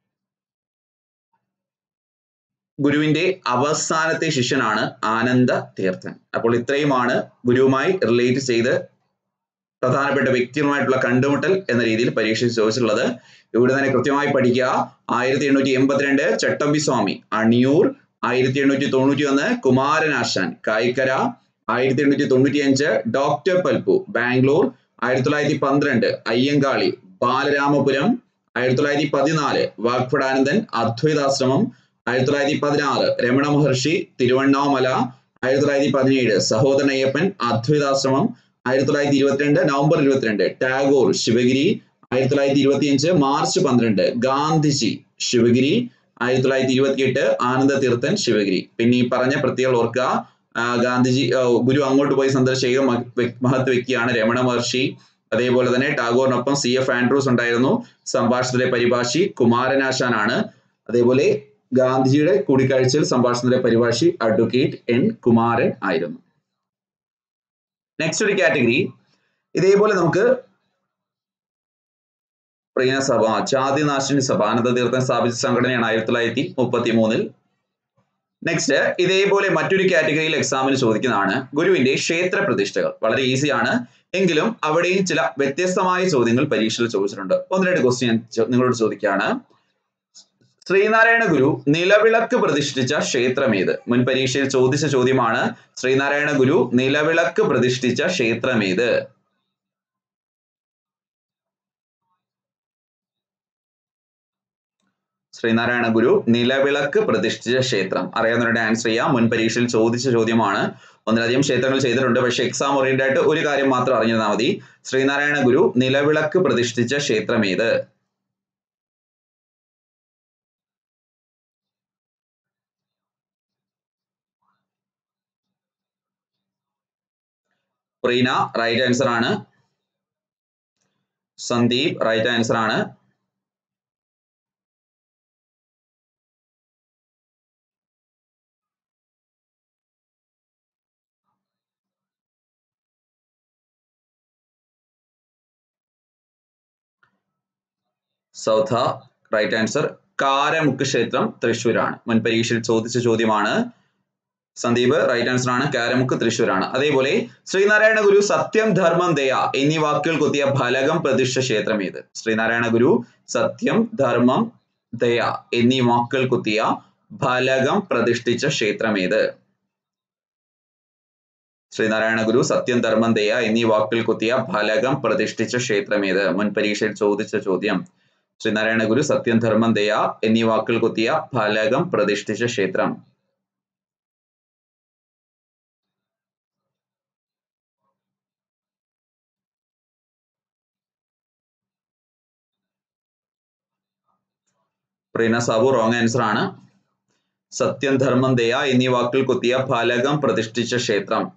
ഗുരുവിന്റെ അവസാനത്തെ ശിഷ്യനാണ് ആനന്ദ തീർത്ഥൻ അപ്പോൾ ഇത്രയുമാണ് ഗുരുവുമായി റിലേറ്റ് ചെയ്ത് പ്രധാനപ്പെട്ട വ്യക്തികളുമായിട്ടുള്ള കണ്ടുമുട്ടൽ എന്ന രീതിയിൽ പരീക്ഷയിൽ ചോദിച്ചിട്ടുള്ളത് ഇവിടെ തന്നെ കൃത്യമായി പഠിക്കുക ആയിരത്തി എണ്ണൂറ്റി എൺപത്തിരണ്ട് ചട്ടമ്പി സ്വാമി അണിയൂർ ആയിരത്തി എണ്ണൂറ്റി തൊണ്ണൂറ്റി ഒന്ന് കുമാരനാശാൻ കായിക്കര ആയിരത്തി എണ്ണൂറ്റി തൊണ്ണൂറ്റി അഞ്ച് ഡോക്ടർ പൽപു ബാംഗ്ലൂർ ആയിരത്തി തൊള്ളായിരത്തി പന്ത്രണ്ട് അയ്യങ്കാളി ബാലരാമപുരം ആയിരത്തി തൊള്ളായിരത്തി പതിനാല് വാഗ്ഭടാനന്ദൻ അദ്വൈതാശ്രമം ആയിരത്തി തൊള്ളായിരത്തി പതിനാറ് രമണ മഹർഷി തിരുവണ്ണാമല ആയിരത്തി തൊള്ളായിരത്തി പതിനേഴ് സഹോദരൻ അയ്യപ്പൻ അദ്വൈതാശ്രമം ആയിരത്തി തൊള്ളായിരത്തി ഇരുപത്തിരണ്ട് നവംബർ ഇരുപത്തിരണ്ട് ടാഗോർ ശിവഗിരി ആയിരത്തി തൊള്ളായിരത്തി ഇരുപത്തി അഞ്ച് മാർച്ച് പന്ത്രണ്ട് ഗാന്ധിജി ശിവഗിരി ആയിരത്തി തൊള്ളായിരത്തി ഇരുപത്തിയെട്ട് ആനന്ദ തീർത്ഥൻ ശിവഗിരി പിന്നെ ഈ പറഞ്ഞ പ്രത്യേകം ഓർക്കുക ഗാന്ധിജി ഗുരു അങ്ങോട്ട് പോയി സന്ദർശിച്ച മഹത് വ്യക്തിയാണ് രമണ മഹർഷി അതേപോലെ തന്നെ ടാഗോറിനൊപ്പം സി എഫ് ആൻഡ്രൂസ് ഉണ്ടായിരുന്നു സംഭാഷണത്തിലെ പരിഭാഷി കുമാരനാശാനാണ് അതേപോലെ ഗാന്ധിജിയുടെ കൂടിക്കാഴ്ചയിൽ സംഭാഷണത്തിലെ പരിഭാഷി അഡ്വക്കേറ്റ് എൻ കുമാരൻ ആയിരുന്നു നെക്സ്റ്റ് ഒരു കാറ്റഗറി ഇതേപോലെ നമുക്ക് പ്രിയ സഭ ജാതിനാശിനി സഭ അനന്ത തീർത്ഥൻ സ്ഥാപിച്ച സംഘടനയാണ് ആയിരത്തി തൊള്ളായിരത്തി മുപ്പത്തി മൂന്നിൽ നെക്സ്റ്റ് ഇതേപോലെ മറ്റൊരു കാറ്റഗറിയിൽ എക്സാമിന് ചോദിക്കുന്നതാണ് ഗുരുവിന്റെ ക്ഷേത്ര പ്രതിഷ്ഠകൾ വളരെ ഈസിയാണ് എങ്കിലും അവിടെയും ചില വ്യത്യസ്തമായ ചോദ്യങ്ങൾ പരീക്ഷയിൽ ചോദിച്ചിട്ടുണ്ട് ഒന്ന് രണ്ട് ക്വസ്റ്റ്യൻ നിങ്ങളോട് ചോദിക്കുകയാണ് ശ്രീനാരായണ ഗുരു നിലവിളക്ക് പ്രതിഷ്ഠിച്ച ക്ഷേത്രം ഏത് മുൻ പരീക്ഷയിൽ ചോദിച്ച ചോദ്യമാണ് ശ്രീനാരായണ ഗുരു നിലവിളക്ക് പ്രതിഷ്ഠിച്ച ക്ഷേത്രം ഏത് ശ്രീനാരായണ ഗുരു നിലവിളക്ക് പ്രതിഷ്ഠിച്ച ക്ഷേത്രം അറിയാവുന്നവരുടെ ആൻസർ ചെയ്യാം മുൻ പരീക്ഷയിൽ ചോദിച്ച ചോദ്യമാണ് ഒന്നിലധികം ക്ഷേത്രങ്ങൾ ചെയ്തിട്ടുണ്ട് പക്ഷെ എക്സാം ഓറിയന്റഡ് ആയിട്ട് ഒരു കാര്യം മാത്രം അറിഞ്ഞിരുന്നാൽ മതി ശ്രീനാരായണ ഗുരു നിലവിളക്ക് പ്രതിഷ്ഠിച്ച ക്ഷേത്രം ഏത് പ്രീന റൈറ്റ് ആൻസർ ആണ് സന്ദീപ് റൈറ്റ് ആൻസർ ആണ് സൗഥ റൈറ്റ് ആൻസർ കാരമുക്ക് ക്ഷേത്രം തൃശ്ശൂരാണ് മുൻ പരീക്ഷയിൽ ചോദിച്ച ചോദ്യമാണ് സന്ദീപ് റൈറ്റ് ആൻസർ ആണ് കാരമുക്ക് തൃശ്ശൂരാണ് അതേപോലെ ശ്രീനാരായണ ഗുരു സത്യം ധർമ്മം ദയ എന്നീ വാക്കുകൾ കൊത്തിയ ഫലകം പ്രതിഷ്ഠ ക്ഷേത്രം ഏത് ശ്രീനാരായണ ഗുരു സത്യം ധർമ്മം ദയ എന്നീ വാക്കുകൾ കുത്തിയ ഫലകം പ്രതിഷ്ഠിച്ച ക്ഷേത്രം ഏത് ശ്രീനാരായണ ഗുരു സത്യം ധർമ്മം ദയ എന്നീ വാക്കുകൾ കുത്തിയ ഫലകം പ്രതിഷ്ഠിച്ച ക്ഷേത്രം ഏത് മുൻ പരീക്ഷയിൽ ചോദിച്ച ചോദ്യം ശ്രീനാരായണ ഗുരു സത്യം ധർമ്മം ദയ എന്നീ വാക്കുകൾ കുത്തിയ ഫലകം പ്രതിഷ്ഠിച്ച ക്ഷേത്രം പ്രീന സാബു റോങ് ആൻസർ ആണ് സത്യം ധർമ്മം ദയ എന്നീ വാക്കുകൾ കുത്തിയ ഫലകം പ്രതിഷ്ഠിച്ച ക്ഷേത്രം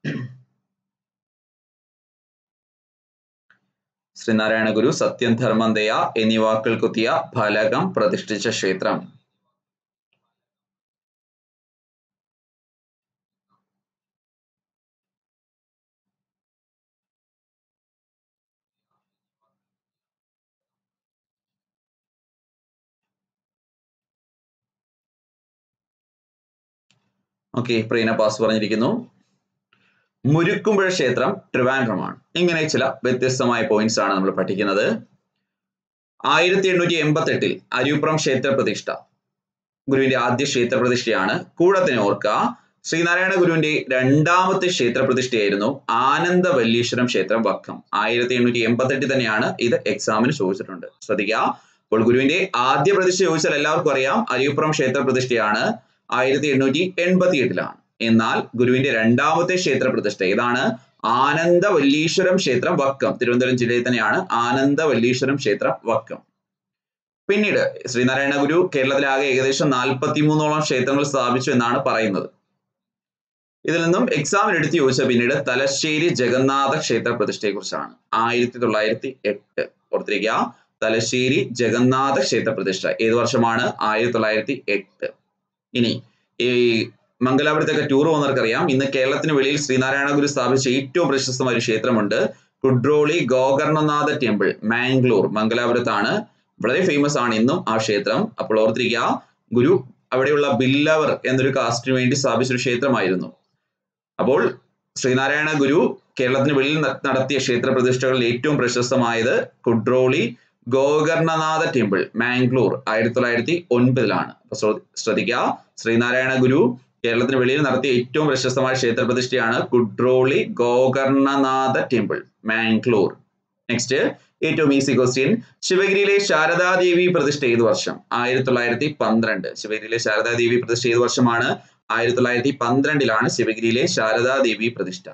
ശ്രീനാരായണ ഗുരു സത്യം ധർമ്മം ദയ എന്നീ വാക്കുകൾ കുത്തിയ ഫലകം പ്രതിഷ്ഠിച്ച ക്ഷേത്രം ഓക്കെ പ്രീന പാസ് പറഞ്ഞിരിക്കുന്നു മുരുക്കുമ്പുഴ ക്ഷേത്രം ട്രിവാൻഡ്രമാണ് ഇങ്ങനെ ചില വ്യത്യസ്തമായ പോയിന്റ്സ് ആണ് നമ്മൾ പഠിക്കുന്നത് ആയിരത്തി എണ്ണൂറ്റി എൺപത്തി എട്ടിൽ അരിയുപ്രം ക്ഷേത്ര പ്രതിഷ്ഠ ഗുരുവിന്റെ ആദ്യ ക്ഷേത്ര പ്രതിഷ്ഠയാണ് കൂടത്തിന് ഓർക്കുക ശ്രീനാരായണ ഗുരുവിന്റെ രണ്ടാമത്തെ ക്ഷേത്ര പ്രതിഷ്ഠയായിരുന്നു ആനന്ദവല്ലീശ്വരം ക്ഷേത്രം വക്കം ആയിരത്തി എണ്ണൂറ്റി എൺപത്തി എട്ടിൽ തന്നെയാണ് ഇത് എക്സാമിന് ചോദിച്ചിട്ടുണ്ട് ശ്രദ്ധിക്കുക അപ്പോൾ ഗുരുവിന്റെ ആദ്യ പ്രതിഷ്ഠ ചോദിച്ചാൽ എല്ലാവർക്കും അറിയാം അരിയുപ്രം ക്ഷേത്ര പ്രതിഷ്ഠയാണ് ആയിരത്തി എണ്ണൂറ്റി എൺപത്തി എട്ടിലാണ് എന്നാൽ ഗുരുവിന്റെ രണ്ടാമത്തെ ക്ഷേത്ര പ്രതിഷ്ഠ ഇതാണ് ആനന്ദവല്ലീശ്വരം ക്ഷേത്രം വക്കം തിരുവനന്തപുരം ജില്ലയിൽ തന്നെയാണ് ആനന്ദവല്ലീശ്വരം ക്ഷേത്രം വക്കം പിന്നീട് ശ്രീനാരായണ ഗുരു കേരളത്തിലാകെ ഏകദേശം നാൽപ്പത്തി മൂന്നോളം ക്ഷേത്രങ്ങൾ സ്ഥാപിച്ചു എന്നാണ് പറയുന്നത് ഇതിൽ നിന്നും എക്സാമിന് എടുത്ത് ചോദിച്ച പിന്നീട് തലശ്ശേരി ജഗന്നാഥ ക്ഷേത്ര പ്രതിഷ്ഠയെ കുറിച്ചാണ് ആയിരത്തി തൊള്ളായിരത്തി എട്ട് ഓർത്തിരിക്കുക തലശ്ശേരി ജഗന്നാഥ ക്ഷേത്ര പ്രതിഷ്ഠ ഏത് വർഷമാണ് ആയിരത്തി തൊള്ളായിരത്തി എട്ട് ഇനി ഈ മംഗലാപുരത്തൊക്കെ ടൂർ പോകുന്നവർക്കറിയാം ഇന്ന് കേരളത്തിന് വെളിയിൽ ശ്രീനാരായണ ഗുരു സ്ഥാപിച്ച ഏറ്റവും പ്രശസ്തമായ ഒരു ക്ഷേത്രമുണ്ട് കുഡ്രോളി ഗോകർണനാഥ ടെമ്പിൾ മാംഗ്ലൂർ മംഗലാപുരത്താണ് വളരെ ഫേമസ് ആണ് ഇന്നും ആ ക്ഷേത്രം അപ്പോൾ ഓർത്തിരിക്കുക ഗുരു അവിടെയുള്ള ബില്ലവർ എന്നൊരു കാസ്റ്റിന് വേണ്ടി സ്ഥാപിച്ച ഒരു ക്ഷേത്രമായിരുന്നു അപ്പോൾ ശ്രീനാരായണ ഗുരു കേരളത്തിന് വെളിയിൽ നടത്തിയ ക്ഷേത്ര പ്രതിഷ്ഠകളിൽ ഏറ്റവും പ്രശസ്തമായത് കുഡ്രോളി ഗോകർണനാഥ ടെമ്പിൾ മാംഗ്ലൂർ ആയിരത്തി തൊള്ളായിരത്തി ഒൻപതിലാണ് അപ്പൊ ശ്രദ്ധിക്കുക ശ്രീനാരായണ ഗുരു കേരളത്തിന് വെളിയിൽ നടത്തിയ ഏറ്റവും പ്രശസ്തമായ ക്ഷേത്ര പ്രതിഷ്ഠയാണ് കുഡ്രോളി ഗോകർണനാഥ ടെമ്പിൾ മാംഗ്ലൂർ നെക്സ്റ്റ് ഏറ്റവും ഈസി ക്വസ്റ്റ്യൻ ശിവഗിരിയിലെ ശാരദാദേവി പ്രതിഷ്ഠ ഏത് വർഷം ആയിരത്തി തൊള്ളായിരത്തി പന്ത്രണ്ട് ശിവഗിരിയിലെ ശാരദാദേവി പ്രതിഷ്ഠ ഏത് വർഷമാണ് ആയിരത്തി തൊള്ളായിരത്തി പന്ത്രണ്ടിലാണ് ശിവഗിരിയിലെ ശാരദാദേവി പ്രതിഷ്ഠ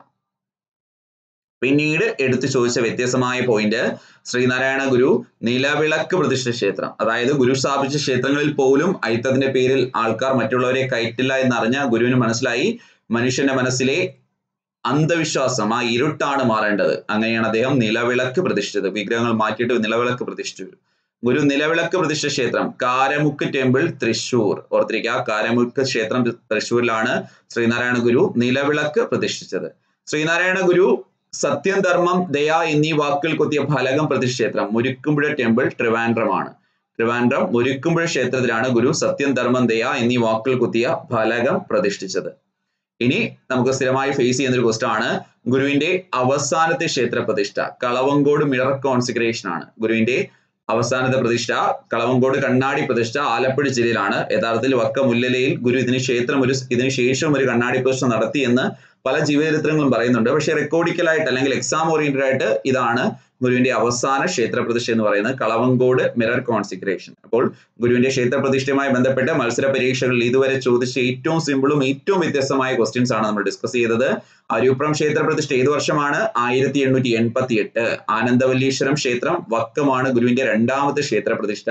പിന്നീട് എടുത്തു ചോദിച്ച വ്യത്യസ്തമായ പോയിന്റ് ശ്രീനാരായണ ഗുരു നിലവിളക്ക് പ്രതിഷ്ഠ ക്ഷേത്രം അതായത് ഗുരു സ്ഥാപിച്ച ക്ഷേത്രങ്ങളിൽ പോലും അയിത്തത്തിന്റെ പേരിൽ ആൾക്കാർ മറ്റുള്ളവരെ കയറ്റില്ല എന്നറിഞ്ഞ ഗുരുവിന് മനസ്സിലായി മനുഷ്യന്റെ മനസ്സിലെ അന്ധവിശ്വാസം ആ ഇരുട്ടാണ് മാറേണ്ടത് അങ്ങനെയാണ് അദ്ദേഹം നിലവിളക്ക് പ്രതിഷ്ഠിച്ചത് വിഗ്രഹങ്ങൾ മാറ്റിയിട്ട് നിലവിളക്ക് പ്രതിഷ്ഠിച്ചു ഗുരു നിലവിളക്ക് പ്രതിഷ്ഠ ക്ഷേത്രം കാരമുക്ക് ടെമ്പിൾ തൃശൂർ ഓർത്തിരിക്കുക കാരമുക്ക് ക്ഷേത്രം തൃശൂരിലാണ് ശ്രീനാരായണ ഗുരു നിലവിളക്ക് പ്രതിഷ്ഠിച്ചത് ശ്രീനാരായണ ഗുരു സത്യം ധർമ്മം ദയ എന്നീ വാക്കുകൾ കൊത്തിയ ഫലകം പ്രതിഷ്ഠേത്രം മുരുക്കുമ്പുഴ ടെമ്പിൾ ട്രിവാൻഡ്രമാണ് ട്രിവാൻഡ്രം മുരുക്കുമ്പുഴ ക്ഷേത്രത്തിലാണ് ഗുരു സത്യം ധർമ്മം ദയ എന്നീ വാക്കുകൾ കുത്തിയ ഫലകം പ്രതിഷ്ഠിച്ചത് ഇനി നമുക്ക് സ്ഥിരമായി ഫേസ് ചെയ്യുന്ന ഒരു ക്വസ്റ്റ് ആണ് ഗുരുവിന്റെ അവസാനത്തെ ക്ഷേത്ര പ്രതിഷ്ഠ കളവങ്കോട് മിറർ കോൺസിഗ്രേഷൻ ആണ് ഗുരുവിന്റെ അവസാനത്തെ പ്രതിഷ്ഠ കളവങ്കോട് കണ്ണാടി പ്രതിഷ്ഠ ആലപ്പുഴ ജില്ലയിലാണ് യഥാർത്ഥത്തിൽ വക്ക മുല്ലലയിൽ ഗുരു ഇതിന് ക്ഷേത്രം ഒരു ഇതിനു ശേഷം ഒരു കണ്ണാടി പ്രതിഷ്ഠ നടത്തി എന്ന് പല ജീവചരിത്രങ്ങളും പറയുന്നുണ്ട് പക്ഷേ റെക്കോർഡിക്കലായിട്ട് അല്ലെങ്കിൽ എക്സാം ഓറിയന്റഡ് ആയിട്ട് ഇതാണ് ഗുരുവിന്റെ അവസാന ക്ഷേത്ര പ്രതിഷ്ഠ എന്ന് പറയുന്നത് കളവങ്കോട് മിറർ കോൺസിഗ്രേഷൻ അപ്പോൾ ഗുരുവിന്റെ ക്ഷേത്ര പ്രതിഷ്ഠയുമായി ബന്ധപ്പെട്ട് മത്സര പരീക്ഷകളിൽ ഇതുവരെ ചോദിച്ച ഏറ്റവും സിമ്പിളും ഏറ്റവും വ്യത്യസ്തമായ ക്വസ്റ്റ്യൻസ് ആണ് നമ്മൾ ഡിസ്കസ് ചെയ്തത് അരൂപ്രം ക്ഷേത്ര പ്രതിഷ്ഠ ഏത് വർഷമാണ് ആയിരത്തി എണ്ണൂറ്റി എൺപത്തി എട്ട് ആനന്ദവല്ലീശ്വരം ക്ഷേത്രം വക്കമാണ് ഗുരുവിന്റെ രണ്ടാമത്തെ ക്ഷേത്ര പ്രതിഷ്ഠ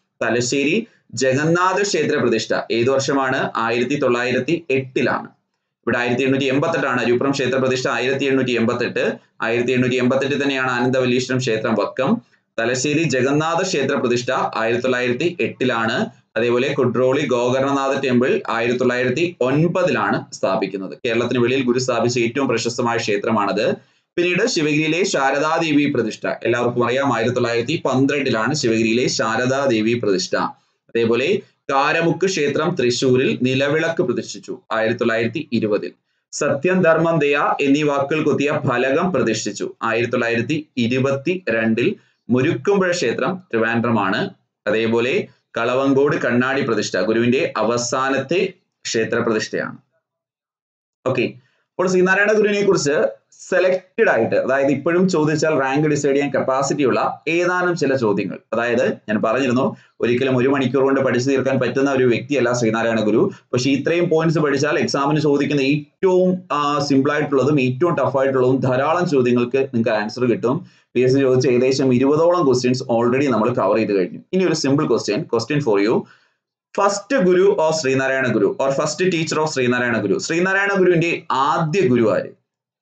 തലശ്ശേരി ജഗന്നാഥ ക്ഷേത്ര പ്രതിഷ്ഠ ഏത് വർഷമാണ് ആയിരത്തി തൊള്ളായിരത്തി എട്ടിലാണ് ഇവിടെ ആയിരത്തി എണ്ണൂറ്റി എൺപത്തെട്ടാണ് അരൂപ്രം ക്ഷേത്ര പ്രതിഷ്ഠ ആയിരത്തി എണ്ണൂറ്റി എൺപത്തെട്ട് ആയിരത്തി എണ്ണൂറ്റി എൺപത്തെട്ടിൽ തന്നെയാണ് ആനന്ദവല്ലീശ്വരം ക്ഷേത്രം വക്കം തലശ്ശേരി ജഗന്നാഥ ക്ഷേത്ര പ്രതിഷ്ഠ ആയിരത്തി തൊള്ളായിരത്തി എട്ടിലാണ് അതേപോലെ കുഡ്രോളി ഗോകർണനാഥ ടെമ്പിൾ ആയിരത്തി തൊള്ളായിരത്തി ഒൻപതിലാണ് സ്ഥാപിക്കുന്നത് കേരളത്തിന് വെളിയിൽ ഗുരു സ്ഥാപിച്ച ഏറ്റവും പ്രശസ്തമായ ക്ഷേത്രമാണത് പിന്നീട് ശിവഗിരിയിലെ ശാരദാദേവി പ്രതിഷ്ഠ എല്ലാവർക്കും അറിയാം ആയിരത്തി തൊള്ളായിരത്തി പന്ത്രണ്ടിലാണ് ശിവഗിരിയിലെ ശാരദാദേവി പ്രതിഷ്ഠ അതേപോലെ കാരമുക്ക് ക്ഷേത്രം തൃശൂരിൽ നിലവിളക്ക് പ്രതിഷ്ഠിച്ചു ആയിരത്തി തൊള്ളായിരത്തി ഇരുപതിൽ സത്യം ധർമ്മം ദയ എന്നീ വാക്കുകൾ കുത്തിയ ഫലകം പ്രതിഷ്ഠിച്ചു ആയിരത്തി തൊള്ളായിരത്തി ഇരുപത്തി രണ്ടിൽ മുരുക്കുമ്പുഴ ക്ഷേത്രം ട്രിവാൻഡ്രമാണ് അതേപോലെ കളവങ്കോട് കണ്ണാടി പ്രതിഷ്ഠ ഗുരുവിന്റെ അവസാനത്തെ ക്ഷേത്ര പ്രതിഷ്ഠയാണ് ഓക്കെ അപ്പോൾ ശ്രീനാരായണ ഗുരുവിനെ കുറിച്ച് സെലക്റ്റഡ് ആയിട്ട് അതായത് ഇപ്പോഴും ചോദിച്ചാൽ റാങ്ക് ഡിസൈഡ് ചെയ്യാൻ കപ്പാസിറ്റി ഉള്ള ഏതാനും ചില ചോദ്യങ്ങൾ അതായത് ഞാൻ പറഞ്ഞിരുന്നു ഒരിക്കലും ഒരു മണിക്കൂർ കൊണ്ട് പഠിച്ചു തീർക്കാൻ പറ്റുന്ന ഒരു വ്യക്തിയല്ല ശ്രീനാരായണ ഗുരു പക്ഷെ ഇത്രയും പോയിന്റ്സ് പഠിച്ചാൽ എക്സാമിന് ചോദിക്കുന്ന ഏറ്റവും സിമ്പിൾ ആയിട്ടുള്ളതും ഏറ്റവും ടഫ് ആയിട്ടുള്ളതും ധാരാളം ചോദ്യങ്ങൾക്ക് നിങ്ങൾക്ക് ആൻസർ കിട്ടും പി എസ് സി ചോദിച്ച ഏകദേശം ഇരുപതോളം ക്വസ്റ്റ്യൻസ് ഓൾറെഡി നമ്മൾ കവർ ചെയ്ത് കഴിഞ്ഞു ഇനി ഒരു simple question question for you first guru of Sree Narayana Guru or first teacher of Sree Narayana Guru Sree Narayana ഗുരുവിന്റെ ആദ്യ ഗുരു ആര്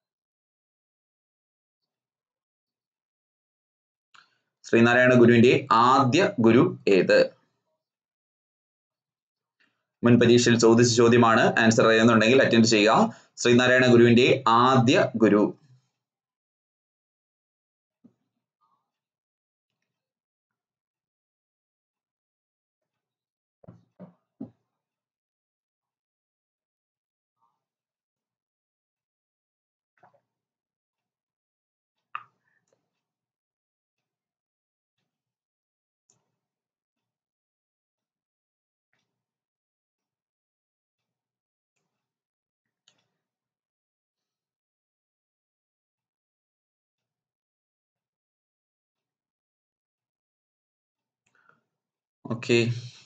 ശ്രീനാരായണ ഗുരുവിന്റെ ആദ്യ ഗുരു ഏത് മുൻ പരീക്ഷയിൽ ചോദിച്ച ചോദ്യമാണ് ആൻസർ അറിയുന്നുണ്ടെങ്കിൽ അറ്റൻഡ് ചെയ്യുക ശ്രീനാരായണ ഗുരുവിന്റെ ആദ്യ ഗുരു ഓക്കെ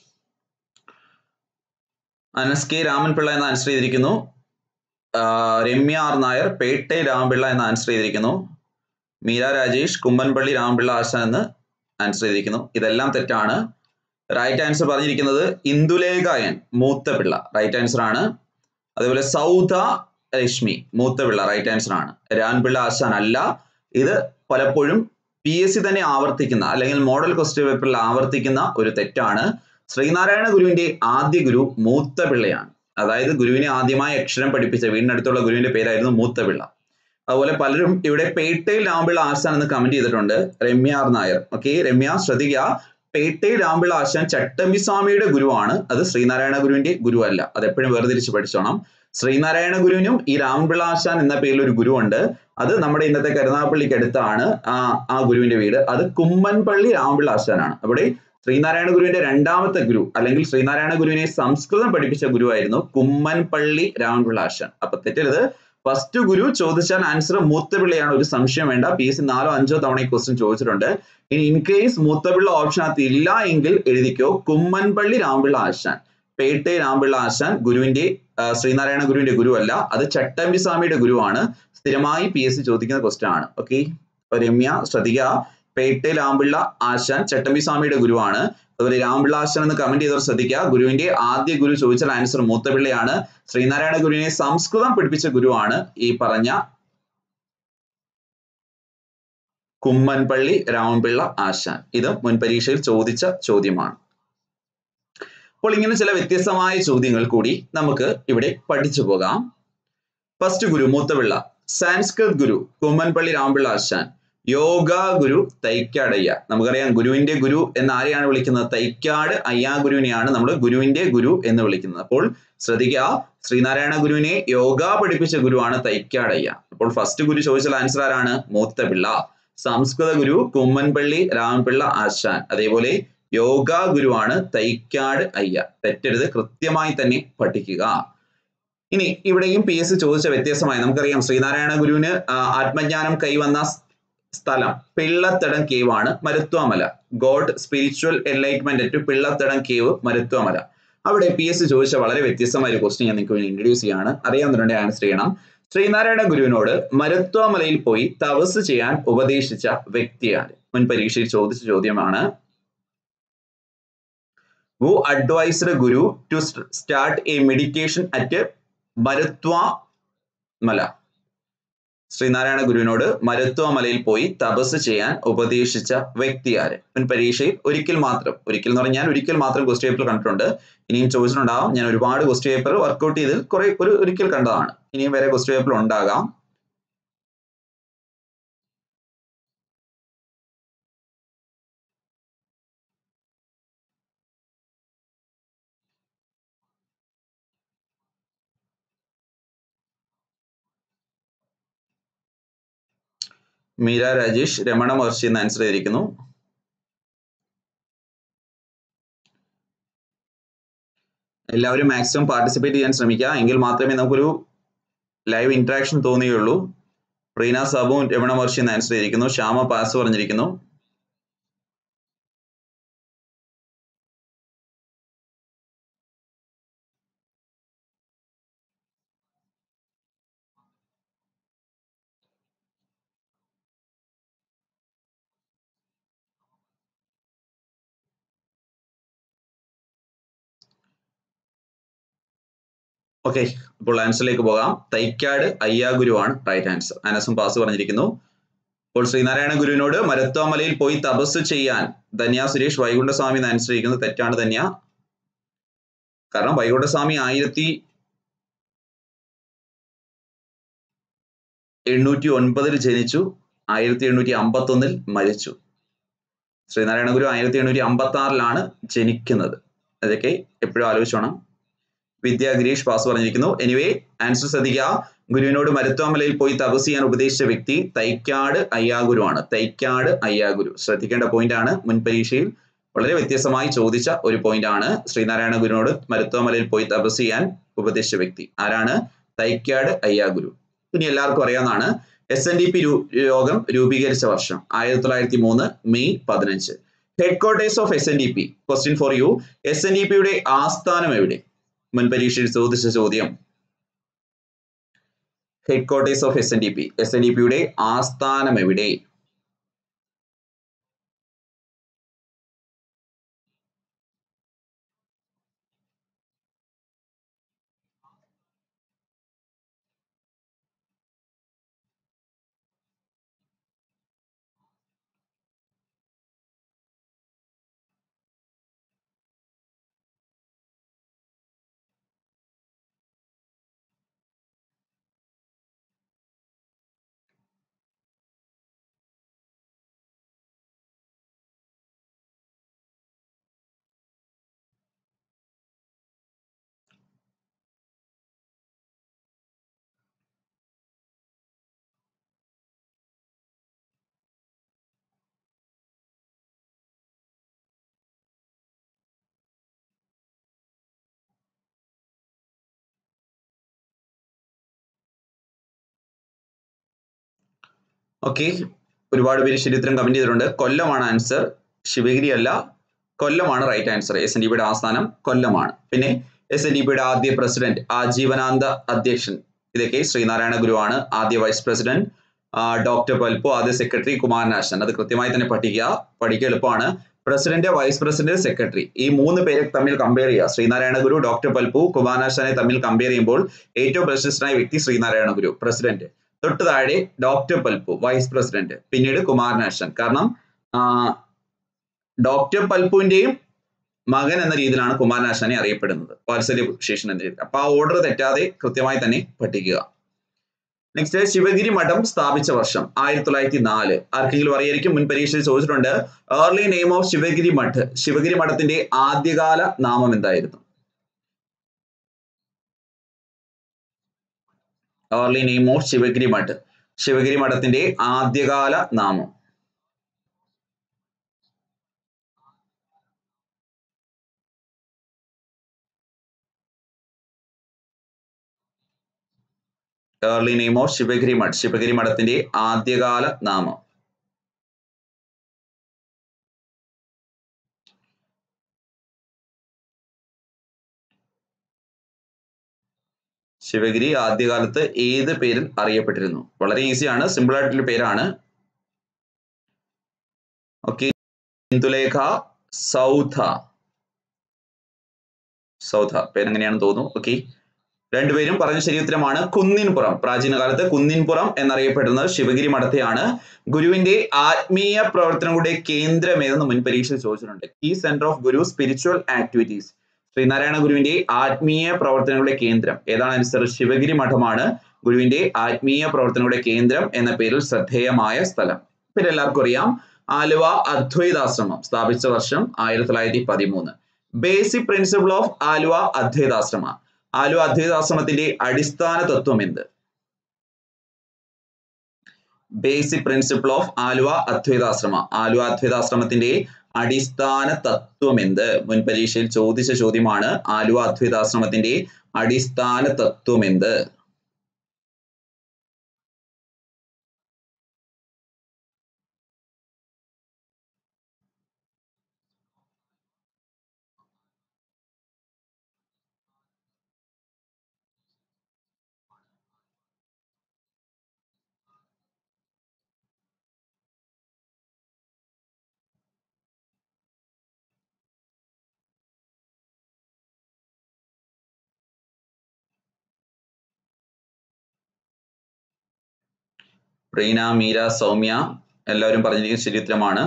അനസ് കെ രാമൻപിള്ള എന്ന് ആൻസർ ചെയ്തിരിക്കുന്നു രമ്യ ആർ നായർ പേട്ടെ രാമപിള്ള എന്ന് ആൻസർ ചെയ്തിരിക്കുന്നു മീര രാജേഷ് കുമ്മൻപള്ളി രാമപിള്ള ആശാൻ എന്ന് ആൻസർ ചെയ്തിരിക്കുന്നു ഇതെല്ലാം തെറ്റാണ് റൈറ്റ് ആൻസർ പറഞ്ഞിരിക്കുന്നത് ഇന്ദുലേഖയൻ മൂത്തപിള്ള റൈറ്റ് ആൻസർ ആണ് അതുപോലെ സൗദ രശ്മി മൂത്തപിള്ള റൈറ്റ് ആൻസർ ആണ് രാൻപിള്ള ആശാൻ അല്ല ഇത് പലപ്പോഴും പി എസ് സി തന്നെ ആവർത്തിക്കുന്ന അല്ലെങ്കിൽ മോഡൽ ക്വസ്റ്റ്യൻ പേപ്പറിൽ ആവർത്തിക്കുന്ന ഒരു തെറ്റാണ് ശ്രീനാരായണ ഗുരുവിന്റെ ആദ്യ ഗുരു മൂത്തപിള്ളയാണ് അതായത് ഗുരുവിനെ ആദ്യമായി അക്ഷരം പഠിപ്പിച്ച വീടിനടുത്തുള്ള ഗുരുവിന്റെ പേരായിരുന്നു മൂത്തപിള്ള അതുപോലെ പലരും ഇവിടെ പേട്ടയിൽ രാമപിള്ള ആശാൻ എന്ന് കമന്റ് ചെയ്തിട്ടുണ്ട് രമ്യ ആർ നായർ ഓക്കെ രമ്യ ശ്രദ്ധിക്കുക പേട്ടയിൽ രാമപിള്ള ആശാൻ ചട്ടമ്പിസ്വാമിയുടെ ഗുരുവാണ് അത് ശ്രീനാരായണ ഗുരുവിന്റെ ഗുരു അല്ല അത് എപ്പോഴും വേർതിരിച്ച് പഠിച്ചോണം ശ്രീനാരായണ ഗുരുവിനും ഈ രാമപിള്ള ആശാൻ എന്ന പേരിൽ ഒരു ഗുരുവുണ്ട് അത് നമ്മുടെ ഇന്നത്തെ കരുനാഗപ്പള്ളിക്ക് അടുത്താണ് ആ ആ ഗുരുവിന്റെ വീട് അത് കുമ്മൻപള്ളി രാമപിള്ള ആശാനാണ് അവിടെ ശ്രീനാരായണ ഗുരുവിന്റെ രണ്ടാമത്തെ ഗുരു അല്ലെങ്കിൽ ശ്രീനാരായണ ഗുരുവിനെ സംസ്കൃതം പഠിപ്പിച്ച ഗുരുവായിരുന്നു കുമ്മൻപള്ളി രാമപിള്ള ആശാൻ അപ്പൊ തെറ്റരുത് ഫസ്റ്റ് ഗുരു ചോദിച്ചാൽ ആൻസർ മൂത്തപിള്ളയാണ് ഒരു സംശയം വേണ്ട പി എസ് സി നാലോ അഞ്ചോ തവണ ഈ ക്വസ്റ്റ്യൻ ചോദിച്ചിട്ടുണ്ട് ഇനി ഇൻ കേസ് മൂത്തപിള്ള ഓപ്ഷനകത്ത് ഇല്ല എങ്കിൽ എഴുതിക്കോ കുമ്മൻപള്ളി രാമപിള്ള ആശാൻ പേട്ടെ രാമപിള്ള ആശാൻ ഗുരുവിന്റെ ശ്രീനാരായണ ഗുരുവിന്റെ ഗുരു അല്ല അത് ചട്ടമ്പി സ്വാമിയുടെ ഗുരുവാണ് സ്ഥിരമായി പി എസ് സി ചോദിക്കുന്ന ക്വസ്റ്റ്യൻ ആണ് ഓക്കെ രമ്യ ശ്രദ്ധിക്കുക പേട്ടെ രാമപിള്ള ആശാൻ ചട്ടമ്പി സ്വാമിയുടെ ഗുരുവാണ് അതുപോലെ രാമപിള്ള ആശാൻ എന്ന് കമന്റ് ചെയ്തവർ ശ്രദ്ധിക്കുക ഗുരുവിന്റെ ആദ്യ ഗുരു ചോദിച്ചാൽ ആൻസർ മൂത്തപിള്ളയാണ് ശ്രീനാരായണ ഗുരുവിനെ സംസ്കൃതം പഠിപ്പിച്ച ഗുരുവാണ് ഈ പറഞ്ഞ കുമ്മൻപള്ളി രാമപിള്ള ആശാൻ ഇത് മുൻ പരീക്ഷയിൽ ചോദിച്ച ചോദ്യമാണ് അപ്പോൾ ഇങ്ങനെ ചില വ്യത്യസ്തമായ ചോദ്യങ്ങൾ കൂടി നമുക്ക് ഇവിടെ പഠിച്ചു പോകാം first guru Moothapillai Sanskrit guru Kummanpalli Ramapillai Asan yoga guru Thycaud Ayya നമുക്കറിയാം ഗുരുവിന്റെ ഗുരു എന്ന് ആരെയാണ് വിളിക്കുന്നത് തൈക്കാട് അയ്യാ ഗുരുവിനെയാണ് നമ്മൾ ഗുരുവിന്റെ ഗുരു എന്ന് വിളിക്കുന്നത് അപ്പോൾ ശ്രദ്ധിക്കുക ശ്രീനാരായണ ഗുരുവിനെ യോഗ പഠിപ്പിച്ച ഗുരുവാണ് തൈക്കാടയ്യ അപ്പോൾ ഫസ്റ്റ് ഗുരു ചോദിച്ചാൽ ആൻസർ ആരാണ് മൂത്തപിള്ള സംസ്കൃത ഗുരു കുമ്മൻപള്ളി രാമപിള്ള ആശാൻ അതേപോലെ യോഗ ഗുരുവാണ് തൈക്കാട് അയ്യ തെറ്റരുത് കൃത്യമായി തന്നെ പഠിക്കുക ഇനി ഇവിടെയും പി എസ് സി ചോദിച്ച വ്യത്യസ്തമായി നമുക്കറിയാം ശ്രീനാരായണ ഗുരുവിന് ആത്മജ്ഞാനം കൈവന്ന സ്ഥലം പിള്ളത്തടം കേവ് ആണ് Maruthwamala got spiritual enlightenment to Pillathadam cave Maruthwamala അവിടെ പി എസ് സി ചോദിച്ച വളരെ വ്യത്യസ്തമായ ഒരു ക്വസ്റ്റ്യൻ ഞാൻ നിങ്ങൾക്ക് ഇൻട്രൊഡ്യൂസ് ചെയ്യാണ് അറിയാവുന്നവരുടെ ആൻസർ ചെയ്യണം ശ്രീനാരായണ ഗുരുവിനോട് മരുത്വമലയിൽ പോയി തപസ് ചെയ്യാൻ ഉപദേശിച്ച വ്യക്തിയാണ് മുൻ പരീക്ഷയിൽ ചോദിച്ച ചോദ്യമാണ് who advised Guru to start a meditation at Marutwa മല ശ്രീനാരായണ ഗുരുവിനോട് മരുത്വ മലയിൽ പോയി തപസ് ചെയ്യാൻ ഉപദേശിച്ച വ്യക്തി ആര് മുൻ പരീക്ഷയിൽ ഒരിക്കൽ മാത്രം ഒരിക്കൽ എന്ന് പറഞ്ഞാൽ ഒരിക്കൽ മാത്രം ക്വസ്റ്റ് പേപ്പർ കണ്ടിട്ടുണ്ട് ഇനിയും ചോദിച്ചിട്ടുണ്ടാവും ഞാൻ ഒരുപാട് ക്വസ്റ്റ് പേപ്പർ വർക്ക്ഔട്ട് ചെയ്ത് കുറെ ഒരു ഒരിക്കൽ കണ്ടതാണ് ഇനിയും വരെ ക്വസ്റ്റ് പേപ്പർ ഉണ്ടാകാം മീര രാജേഷ് രമണ മഹർഷി എന്ന് ആൻസർ ചെയ്തിരിക്കുന്നു എല്ലാവരും മാക്സിമം പാർട്ടിസിപ്പേറ്റ് ചെയ്യാൻ ശ്രമിക്കുക എങ്കിൽ മാത്രമേ നമുക്കൊരു ലൈവ് ഇന്ററാക്ഷൻ തോന്നുകയുള്ളൂ റീന സാബു രമണ മഹർഷി എന്ന് ആൻസർ ചെയ്തിരിക്കുന്നു ശ്യാമ പാസ് പറഞ്ഞിരിക്കുന്നു ഓക്കെ ഇപ്പോൾ ആൻസറിലേക്ക് പോകാം തൈക്കാട് അയ്യാഗുരു ആണ് റൈറ്റ് ആൻസർ അനസും പാസ് പറഞ്ഞിരിക്കുന്നു ഇപ്പോൾ ശ്രീനാരായണ ഗുരുവിനോട് മരുത്വാമലയിൽ പോയി തപസ് ചെയ്യാൻ ധന്യ സുരേഷ് വൈകുണ്ഠസ്വാമി എന്ന് ആൻസർ ചെയ്തിരിക്കുന്നത് തെറ്റാണ് ധന്യ കാരണം വൈകുണ്ഠസ്വാമി ആയിരത്തി എണ്ണൂറ്റി ഒൻപതിൽ ജനിച്ചു ആയിരത്തി എണ്ണൂറ്റി അമ്പത്തി ഒന്നിൽ മരിച്ചു ശ്രീനാരായണ ഗുരു ആയിരത്തി എണ്ണൂറ്റി അമ്പത്തി ആറിലാണ് ജനിക്കുന്നത് അതൊക്കെ എപ്പോഴും ആലോചിച്ചോണം വിദ്യ ഗിരീഷ് പാസ് പറഞ്ഞിരിക്കുന്നു എനിവേ ആൻസർ ശ്രദ്ധിക്കുക ഗുരുവിനോട് മരുത്വാമലയിൽ പോയി തപസ് ചെയ്യാൻ ഉപദേശിച്ച വ്യക്തി തൈക്കാട് അയ്യാഗുരു ആണ് തൈക്കാട് അയ്യാഗുരു ശ്രദ്ധിക്കേണ്ട പോയിന്റ് ആണ് മുൻ പരീക്ഷയിൽ വളരെ വ്യത്യസ്തമായി ചോദിച്ച ഒരു പോയിന്റ് ആണ് ശ്രീനാരായണ ഗുരുവിനോട് മരുത്വാമലയിൽ പോയി തപസ് ചെയ്യാൻ ഉപദേശിച്ച വ്യക്തി ആരാണ് തൈക്കാട് അയ്യാഗുരു ഇനി എല്ലാവർക്കും അറിയാവുന്നതാണ് എസ് എൻ ഡി പി യോഗം രൂപീകരിച്ച വർഷം ആയിരത്തി തൊള്ളായിരത്തി മൂന്ന് മെയ് പതിനഞ്ച് headquarters of S N D P question for you S N D പിയുടെ ആസ്ഥാനം എവിടെ മുൻ പരീക്ഷയിൽ ചോദിച്ച ചോദ്യം headquarters of S N D P S N D പിയുടെ ആസ്ഥാനം എവിടെ ഓക്കെ ഒരുപാട് പേര് ശരിയുത്തരം കമന്റ് ചെയ്തിട്ടുണ്ട് കൊല്ലമാണ് ആൻസർ ശിവഗിരി അല്ല കൊല്ലമാണ് right answer S N D പിയുടെ ആസ്ഥാനം കൊല്ലമാണ് പിന്നെ എസ് എൻ ഡി പിയുടെ ആദ്യ പ്രസിഡന്റ് ആജീവനാന്ത അധ്യക്ഷൻ ഇതൊക്കെ ശ്രീനാരായണ ഗുരുവാണ് ആദ്യ വൈസ് പ്രസിഡന്റ് ഡോക്ടർ പൽപ്പു ആദ്യ സെക്രട്ടറി കുമാരനാശൻ അത് കൃത്യമായി തന്നെ പഠിക്കുക പഠിക്കുക എളുപ്പമാണ് പ്രസിഡന്റ് വൈസ് പ്രസിഡന്റ് സെക്രട്ടറി ഈ മൂന്ന് പേരെ തമ്മിൽ കമ്പയർ ചെയ്യുക ശ്രീനാരായണ ഗുരു ഡോക്ടർ പൽപ്പു കുമാരനാശനെ തമ്മിൽ കമ്പയർ ചെയ്യുമ്പോൾ ഏറ്റവും പ്രശസ്തനായ വ്യക്തി ശ്രീനാരായണ ഗുരു പ്രസിഡന്റ് തൊട്ട് താഴെ ഡോക്ടർ പൽപ്പു വൈസ് പ്രസിഡന്റ് പിന്നീട് കുമാരനാശൻ കാരണം ഡോക്ടർ പൽപ്പുവിന്റെയും മകൻ എന്ന രീതിയിലാണ് കുമാരനാശാനെ അറിയപ്പെടുന്നത് വാത്സല്യ ശേഷൻ എന്ന രീതിയിൽ അപ്പൊ ആ ഓർഡർ തെറ്റാതെ കൃത്യമായി തന്നെ പഠിക്കുക നെക്സ്റ്റ് ശിവഗിരി മഠം സ്ഥാപിച്ച വർഷം ആയിരത്തി തൊള്ളായിരത്തി നാല് ആർക്കെങ്കിലും അറിയായിരിക്കും മുൻ പരീക്ഷയിൽ ചോദിച്ചിട്ടുണ്ട് early name of Sivagiri Mutt Sivagiri മഠത്തിന്റെ ആദ്യകാല നാമം എന്തായിരുന്നു early name of Sivagiri Mutt Sivagiri മഠത്തിന്റെ ആദ്യകാല നാമം early name of Sivagiri Mutt Sivagiri മഠത്തിന്റെ ആദ്യകാല നാമം ശിവഗിരി ആദ്യകാലത്ത് ഏത് പേരിൽ അറിയപ്പെട്ടിരുന്നു വളരെ ഈസിയാണ് സിമ്പിൾ ആയിട്ടുള്ള പേരാണ് ഓക്കെ ഇന്ദുലേഖ സൗധ സൗധ പേരെങ്ങനെയാണെന്ന് തോന്നുന്നു ഓക്കെ രണ്ടുപേരും പറഞ്ഞ ശരിയുത്തരമാണ് കുന്നിൻപുറം പ്രാചീന കാലത്ത് കുന്നിൻപുറം എന്നറിയപ്പെടുന്നത് ശിവഗിരി മഠത്തെയാണ് ഗുരുവിന്റെ ആത്മീയ പ്രവർത്തനങ്ങളുടെ കേന്ദ്രം ഏതെന്ന് മുൻ പരീക്ഷയിൽ ചോദിച്ചിട്ടുണ്ട് ഈ centre of guru spiritual activities Sree Narayana ഗുരുവിന്റെ ആത്മീയ പ്രവർത്തനങ്ങളുടെ കേന്ദ്രം ഏതാണ് ആൻസർ ശിവഗിരി മഠമാണ് ഗുരുവിന്റെ ആത്മീയ പ്രവർത്തനങ്ങളുടെ കേന്ദ്രം എന്ന പേരിൽ ശ്രദ്ധേയമായ സ്ഥലം പിന്നെ എല്ലാവർക്കും അറിയാം ആലുവ അദ്വൈതാശ്രമം സ്ഥാപിച്ച വർഷം ആയിരത്തി തൊള്ളായിരത്തി പതിമൂന്ന് basic principle of Aluva Advaitashrama Aluva അദ്വൈതാശ്രമത്തിന്റെ അടിസ്ഥാന തത്വം എന്ത് basic principle of Aluva Advaitashrama Aluva അദ്വൈതാശ്രമത്തിന്റെ അടിസ്ഥാന തത്വം എന്ത് മുൻ പരീക്ഷയിൽ ചോദിച്ച ചോദ്യമാണ് ആലുവ അദ്വൈതാശ്രമത്തിന്റെ അടിസ്ഥാന തത്വം എന്ത് റീന മീര സൗമ്യ എല്ലാവരും പറഞ്ഞിരിക്കുന്ന ശരിയുത്തരമാണ്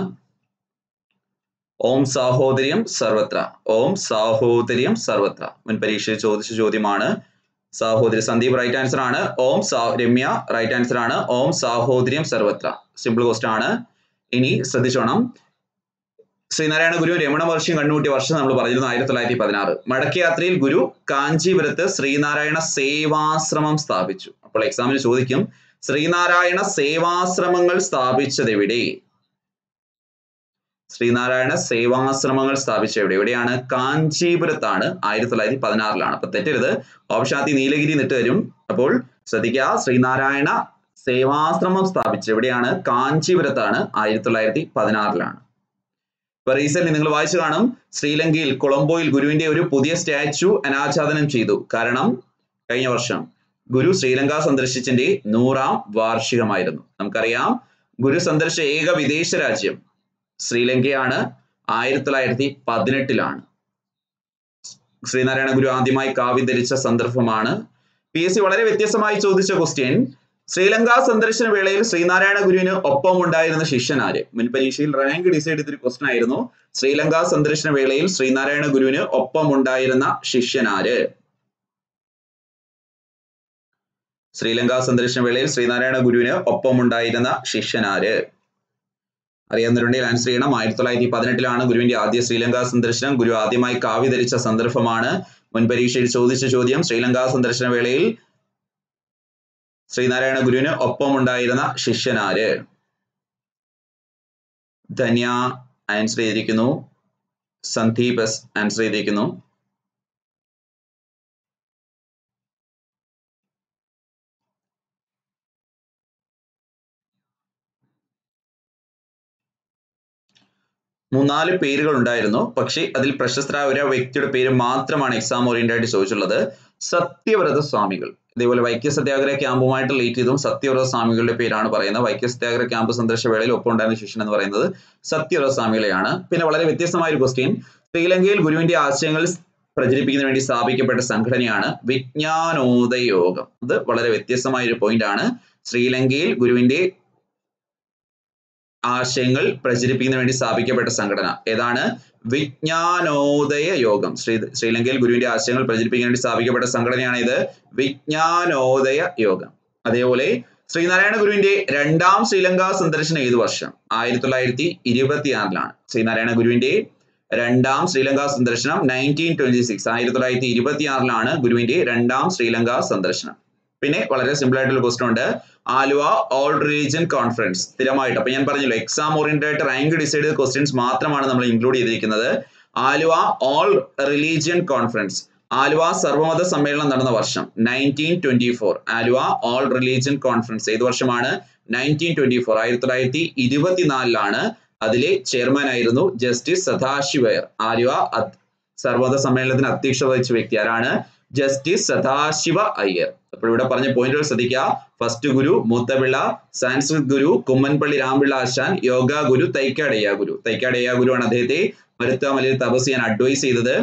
ഓം സാഹോദര്യം സർവത്ര ഓം സാഹോദര്യം സർവത്ര മുൻ പരീക്ഷയിൽ ചോദിച്ച ചോദ്യമാണ് സാഹോദര്യ സന്ദീപ് റൈറ്റ് ആൻസർ ആണ് ഓം സാ രമ്യ റൈറ്റ് ആൻസർ ആണ് ഓം സാഹോദര്യം സർവത്ര സിമ്പിൾ ക്വസ്റ്റ് ആണ് ഇനി ശ്രദ്ധിച്ചോണം ശ്രീനാരായണ ഗുരു രമണ മഹർഷിയും കണ്ണുകൂട്ടിയ വർഷം നമ്മൾ പറഞ്ഞിരുന്നു ആയിരത്തി തൊള്ളായിരത്തി പതിനാറ് മടക്കയാത്രയിൽ ഗുരു കാഞ്ചീപുരത്ത് ശ്രീനാരായണ സേവാശ്രമം സ്ഥാപിച്ചു അപ്പോൾ എക്സാമിന് ചോദിക്കും ശ്രീനാരായണ സേവാശ്രമങ്ങൾ സ്ഥാപിച്ചത് എവിടെ ശ്രീനാരായണ സേവാശ്രമങ്ങൾ സ്ഥാപിച്ച എവിടെ എവിടെയാണ് കാഞ്ചീപുരത്താണ് ആയിരത്തി തൊള്ളായിരത്തി പതിനാറിലാണ് അപ്പൊ തെറ്റരുത് ഓപ്ഷാത്തി നീലഗിരി നിട്ട് വരും അപ്പോൾ ശ്രദ്ധിക്കുക ശ്രീനാരായണ സേവാശ്രമം സ്ഥാപിച്ചത് എവിടെയാണ് കാഞ്ചീപുരത്താണ് ആയിരത്തി തൊള്ളായിരത്തി പതിനാറിലാണ് ഇപ്പൊ റീസെന്റ് നിങ്ങൾ വായിച്ചു കാണും ശ്രീലങ്കയിൽ കൊളംബോയിൽ ഗുരുവിന്റെ ഒരു പുതിയ സ്റ്റാച്ചു അനാച്ഛാദനം ചെയ്തു കാരണം കഴിഞ്ഞ വർഷം ഗുരു ശ്രീലങ്ക സന്ദർശിച്ചതിന്റെ നൂറാം വാർഷികമായിരുന്നു നമുക്കറിയാം ഗുരു സന്ദർശിച്ച ഏക വിദേശ രാജ്യം ശ്രീലങ്കയാണ് ആയിരത്തി തൊള്ളായിരത്തി പതിനെട്ടിലാണ് ശ്രീനാരായണ ഗുരു ആദ്യമായി കാവ്യം ധരിച്ച സന്ദർഭമാണ് പി എസ് സി വളരെ വ്യത്യസ്തമായി ചോദിച്ച ക്വസ്റ്റ്യൻ ശ്രീലങ്ക സന്ദർശന വേളയിൽ ശ്രീനാരായണ ഗുരുവിന് ഒപ്പം ഉണ്ടായിരുന്ന ശിഷ്യൻ ആര് മുൻ പരീക്ഷയിൽ റാങ്ക് ഡിസൈഡ് ചെയ്തൊരു ക്വസ്റ്റൻ ആയിരുന്നു ശ്രീലങ്ക സന്ദർശന വേളയിൽ ശ്രീനാരായണ ഗുരുവിന് ഒപ്പം ഉണ്ടായിരുന്ന ശിഷ്യൻ ആര് ശ്രീലങ്ക സന്ദർശന വേളയിൽ ശ്രീനാരായണ ഗുരുവിന് ഒപ്പമുണ്ടായിരുന്ന ശിഷ്യനാര് അറിയാവുന്നവരുണ്ടെങ്കിൽ ആൻസർ ചെയ്യണം ആയിരത്തി തൊള്ളായിരത്തി പതിനെട്ടിലാണ് ഗുരുവിന്റെ ആദ്യ ശ്രീലങ്ക സന്ദർശനം ഗുരു ആദ്യമായി കാവ്യ ധരിച്ച സന്ദർഭമാണ് മുൻ പരീക്ഷയിൽ ചോദിച്ച ചോദ്യം ശ്രീലങ്ക സന്ദർശന വേളയിൽ ശ്രീനാരായണ ഗുരുവിന് ഒപ്പമുണ്ടായിരുന്ന ശിഷ്യനാര് ധന്യ ആൻസർ ചെയ്തിരിക്കുന്നു സന്ദീപ് ആൻസർ ചെയ്തിരിക്കുന്നു മൂന്നാല് പേരുകൾ ഉണ്ടായിരുന്നു പക്ഷേ അതിൽ പ്രശസ്തരായ ഒരു വ്യക്തിയുടെ പേര് മാത്രമാണ് എക്സാം ഓറിയന്റഡ് ആയിട്ട് ചോദിച്ചുള്ളത് സത്യവ്രത സ്വാമികൾ ഇതേപോലെ വൈക്യ സത്യാഗ്രഹ ക്യാമ്പുമായിട്ട് റിലേറ്റ് ചെയ്തും സത്യവ്രത സ്വാമികളുടെ പേരാണ് പറയുന്നത് വൈക്യ സത്യാഗ്രഹ ക്യാമ്പ് സന്ദർശന വേളയിൽ ഒപ്പം ഉണ്ടായിരുന്ന ശിഷ്യൻ എന്ന് പറയുന്നത് സത്യവ്രത സ്വാമികളെയാണ് പിന്നെ വളരെ വ്യത്യസ്തമായ ഒരു ക്വസ്റ്റ്യൻ ശ്രീലങ്കയിൽ ഗുരുവിന്റെ ആശയങ്ങൾ പ്രചരിപ്പിക്കുന്നതിന് വേണ്ടി സ്ഥാപിക്കപ്പെട്ട സംഘടനയാണ് വിജ്ഞാനോദയ യോഗം അത് വളരെ വ്യത്യസ്തമായ ഒരു പോയിന്റ് ആണ് ശ്രീലങ്കയിൽ ഗുരുവിന്റെ ആശയങ്ങൾ പ്രചരിപ്പിക്കുന്നതിന് വേണ്ടി സ്ഥാപിക്കപ്പെട്ട സംഘടന ഏതാണ് വിജ്ഞാനോദയ യോഗം ശ്രീ ശ്രീലങ്കയിൽ ഗുരുവിന്റെ ആശയങ്ങൾ പ്രചരിപ്പിക്കാൻ വേണ്ടി സ്ഥാപിക്കപ്പെട്ട സംഘടനയാണ് ഇത് വിജ്ഞാനോദയ യോഗം അതേപോലെ ശ്രീനാരായണ ഗുരുവിന്റെ രണ്ടാം ശ്രീലങ്ക സന്ദർശനം ഏത് വർഷം ആയിരത്തി തൊള്ളായിരത്തി ഇരുപത്തി ആറിലാണ് ശ്രീനാരായണ ഗുരുവിന്റെ രണ്ടാം ശ്രീലങ്ക സന്ദർശനം നയൻറ്റീൻ ട്വന്റി സിക്സ് ആയിരത്തി തൊള്ളായിരത്തി ഇരുപത്തി ആറിലാണ് ഗുരുവിന്റെ രണ്ടാം ശ്രീലങ്ക സന്ദർശനം പിന്നെ വളരെ സിമ്പിൾ ആയിട്ടുള്ള ക്വസ്റ്റൻ ഉണ്ട് ആലുവ ഓൾ റിലീജിയൻ കോൺഫറൻസ് സ്ഥിരമായിട്ട് അപ്പൊ ഞാൻ പറഞ്ഞല്ലോ എക്സാം ഓറിയന്റഡ് ആയിട്ട് റാങ്ക് ഡിസൈഡ് ചെയ്ത ക്വസ്റ്റ്യൻസ് മാത്രമാണ് നമ്മൾ ഇൻക്ലൂഡ് ചെയ്തിരിക്കുന്നത് Aluva all religion conference Aluva സർവമത സമ്മേളനം നടന്ന വർഷം nineteen twenty four Aluva all religion conference ഏത് വർഷമാണ് നയൻറ്റീൻ ട്വന്റി ഫോർ ആയിരത്തി തൊള്ളായിരത്തി ഇരുപത്തിനാലിലാണ് അതിലെ ചെയർമാൻ ആയിരുന്നു ജസ്റ്റിസ് സദാശിവയർ ആലുവ സർവമത സമ്മേളനത്തിന് അധ്യക്ഷത വഹിച്ച വ്യക്തി ആരാണ് ജസ്റ്റിസ് സദാശിവ അയ്യർ അപ്പോൾ ഇവിടെ പറഞ്ഞ പോയിന്റുകൾ ശ്രദ്ധിക്കുക first guru Moothapillai Sanskrit guru Kummanpalli Rampillai Asan yoga guru Thycaud Ayya guru Thycaud Ayya guru ആണ് അദ്ദേഹത്തെ മരുത്താമലയിൽ തപസ് ചെയ്യാൻ അഡ്വൈസ് ചെയ്തത്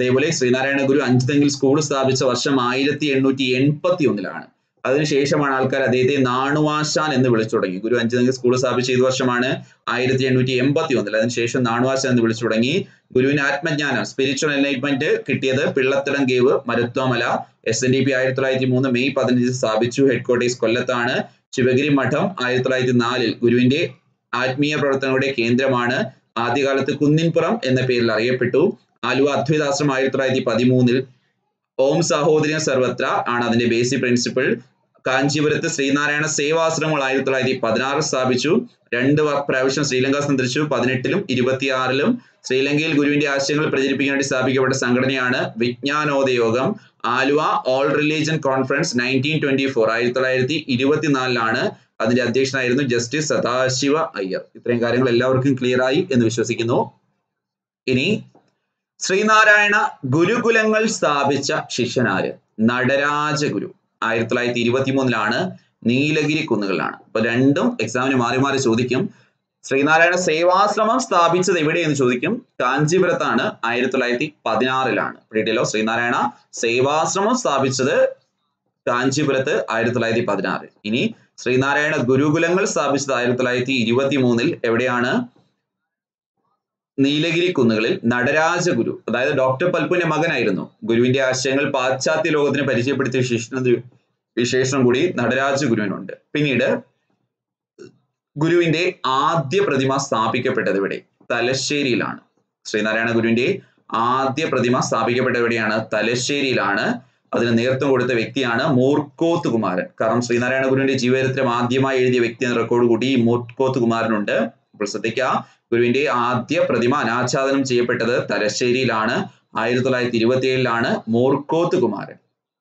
അതേപോലെ ശ്രീനാരായണ ഗുരു അഞ്ചുതെങ്കിൽ സ്കൂൾ സ്ഥാപിച്ച വർഷം ആയിരത്തി എണ്ണൂറ്റി എൺപത്തി ഒന്നിലാണ് അതിനുശേഷമാണ് ആൾക്കാർ അദ്ദേഹത്തെ നാണുവാശാൻ എന്ന് വിളിച്ചു തുടങ്ങി ഗുരു അഞ്ചുതെങ്കിൽ സ്കൂൾ സ്ഥാപിച്ച ഏത് വർഷമാണ് ആയിരത്തി എണ്ണൂറ്റി എൺപത്തി ഒന്നിൽ അതിനുശേഷം നാണുവാശാൻ എന്ന് വിളിച്ചു തുടങ്ങി ഗുരുവിന് ആത്മജ്ഞാനം സ്പിരിച്വൽ എൻലൈറ്റ്മെന്റ് കിട്ടിയത് Pillathadam cave Maruthwamala S N D P ആയിരത്തി തൊള്ളായിരത്തി മൂന്ന് മെയ് പതിനഞ്ച് സ്ഥാപിച്ചു ഹെഡ്ക്വാർട്ടേഴ്സ് കൊല്ലത്താണ് ശിവഗിരി മഠം ആയിരത്തി തൊള്ളായിരത്തി നാലിൽ ഗുരുവിന്റെ ആത്മീയ പ്രവർത്തനങ്ങളുടെ കേന്ദ്രമാണ് ആദ്യകാലത്ത് കുന്നിൻപുറം എന്ന പേരിൽ അറിയപ്പെട്ടു ആലുവ അദ്വൈതാശ്രമം ആയിരത്തി തൊള്ളായിരത്തി പതിമൂന്നിൽ ഓം സഹോദരൻ സർവത്ര ആണ് അതിന്റെ ബേസിക് പ്രിൻസിപ്പിൾ കാഞ്ചീപുരത്ത് ശ്രീനാരായണ സേവാശ്രമങ്ങൾ ആയിരത്തി തൊള്ളായിരത്തി പതിനാറ് സ്ഥാപിച്ചു രണ്ട് പ്രാവശ്യം ശ്രീലങ്ക സന്ദർശിച്ചു പതിനെട്ടിലും ഇരുപത്തിയാറിലും ശ്രീലങ്കയിൽ ഗുരുവിന്റെ ആശയങ്ങൾ പ്രചരിപ്പിക്കാൻ വേണ്ടി സ്ഥാപിക്കപ്പെട്ട സംഘടനയാണ് വിജ്ഞാനോദയോഗം Aluva all religion conference nineteen twenty four ആയിരത്തി തൊള്ളായിരത്തി ഇരുപത്തിനാലിലാണ് അതിന്റെ അധ്യക്ഷനായിരുന്നു ജസ്റ്റിസ് സദാശിവ അയ്യർ ഇത്രയും കാര്യങ്ങൾ എല്ലാവർക്കും ക്ലിയർ ആയി എന്ന് വിശ്വസിക്കുന്നു ഇനി ശ്രീനാരായണ ഗുരുകുലങ്ങൾ സ്ഥാപിച്ച ശിഷ്യനാര് നടരാജ ഗുരു ആയിരത്തി തൊള്ളായിരത്തി ഇരുപത്തി മൂന്നിലാണ് നീലഗിരി കുന്നുകളിലാണ് അപ്പൊ രണ്ടും എക്സാമിന് മാറി മാറി ചോദിക്കും ശ്രീനാരായണ സേവാശ്രമം സ്ഥാപിച്ചത് എവിടെയെന്ന് ചോദിക്കും കാഞ്ചീപുരത്താണ് ആയിരത്തി തൊള്ളായിരത്തി പതിനാറിലാണ് പിടിയിട്ടല്ലോ ശ്രീനാരായണ സേവാശ്രമം സ്ഥാപിച്ചത് കാഞ്ചീപുരത്ത് ആയിരത്തി തൊള്ളായിരത്തി പതിനാറ് ഇനി ശ്രീനാരായണ ഗുരുകുലങ്ങൾ സ്ഥാപിച്ചത് ആയിരത്തി തൊള്ളായിരത്തി ഇരുപത്തി മൂന്നിൽ എവിടെയാണ് നീലഗിരി കുന്നുകളിൽ നടരാജ ഗുരു അതായത് ഡോക്ടർ പൽപുവിന്റെ മകനായിരുന്നു ഗുരുവിന്റെ ആശയങ്ങൾ പാശ്ചാത്യ ലോകത്തിന് പരിചയപ്പെടുത്തിയ ശിഷ്ണ വിശേഷണം കൂടി നടരാജ ഗുരുവിനുണ്ട് പിന്നീട് ഗുരുവിന്റെ ആദ്യ പ്രതിമ സ്ഥാപിക്കപ്പെട്ടത് ഇവിടെ തലശ്ശേരിയിലാണ് ശ്രീനാരായണ ഗുരുവിന്റെ ആദ്യ പ്രതിമ സ്ഥാപിക്കപ്പെട്ടത് എവിടെയാണ് തലശ്ശേരിയിലാണ് അതിന് നേതൃത്വം കൊടുത്ത വ്യക്തിയാണ് മൂർക്കോത്ത് കുമാരൻ കാരണം ശ്രീനാരായണ ഗുരുവിന്റെ ജീവചരിത്രം ആദ്യമായി എഴുതിയ വ്യക്തി എന്ന റെക്കോർഡ് കൂടി മൂർക്കോത്ത് കുമാരനുണ്ട് അപ്പോൾ ശ്രദ്ധിക്കുക ഗുരുവിന്റെ ആദ്യ പ്രതിമ അനാച്ഛാദനം ചെയ്യപ്പെട്ടത് തലശ്ശേരിയിലാണ് ആയിരത്തി തൊള്ളായിരത്തി ഇരുപത്തി ഏഴിലാണ് മൂർക്കോത്ത് കുമാരൻ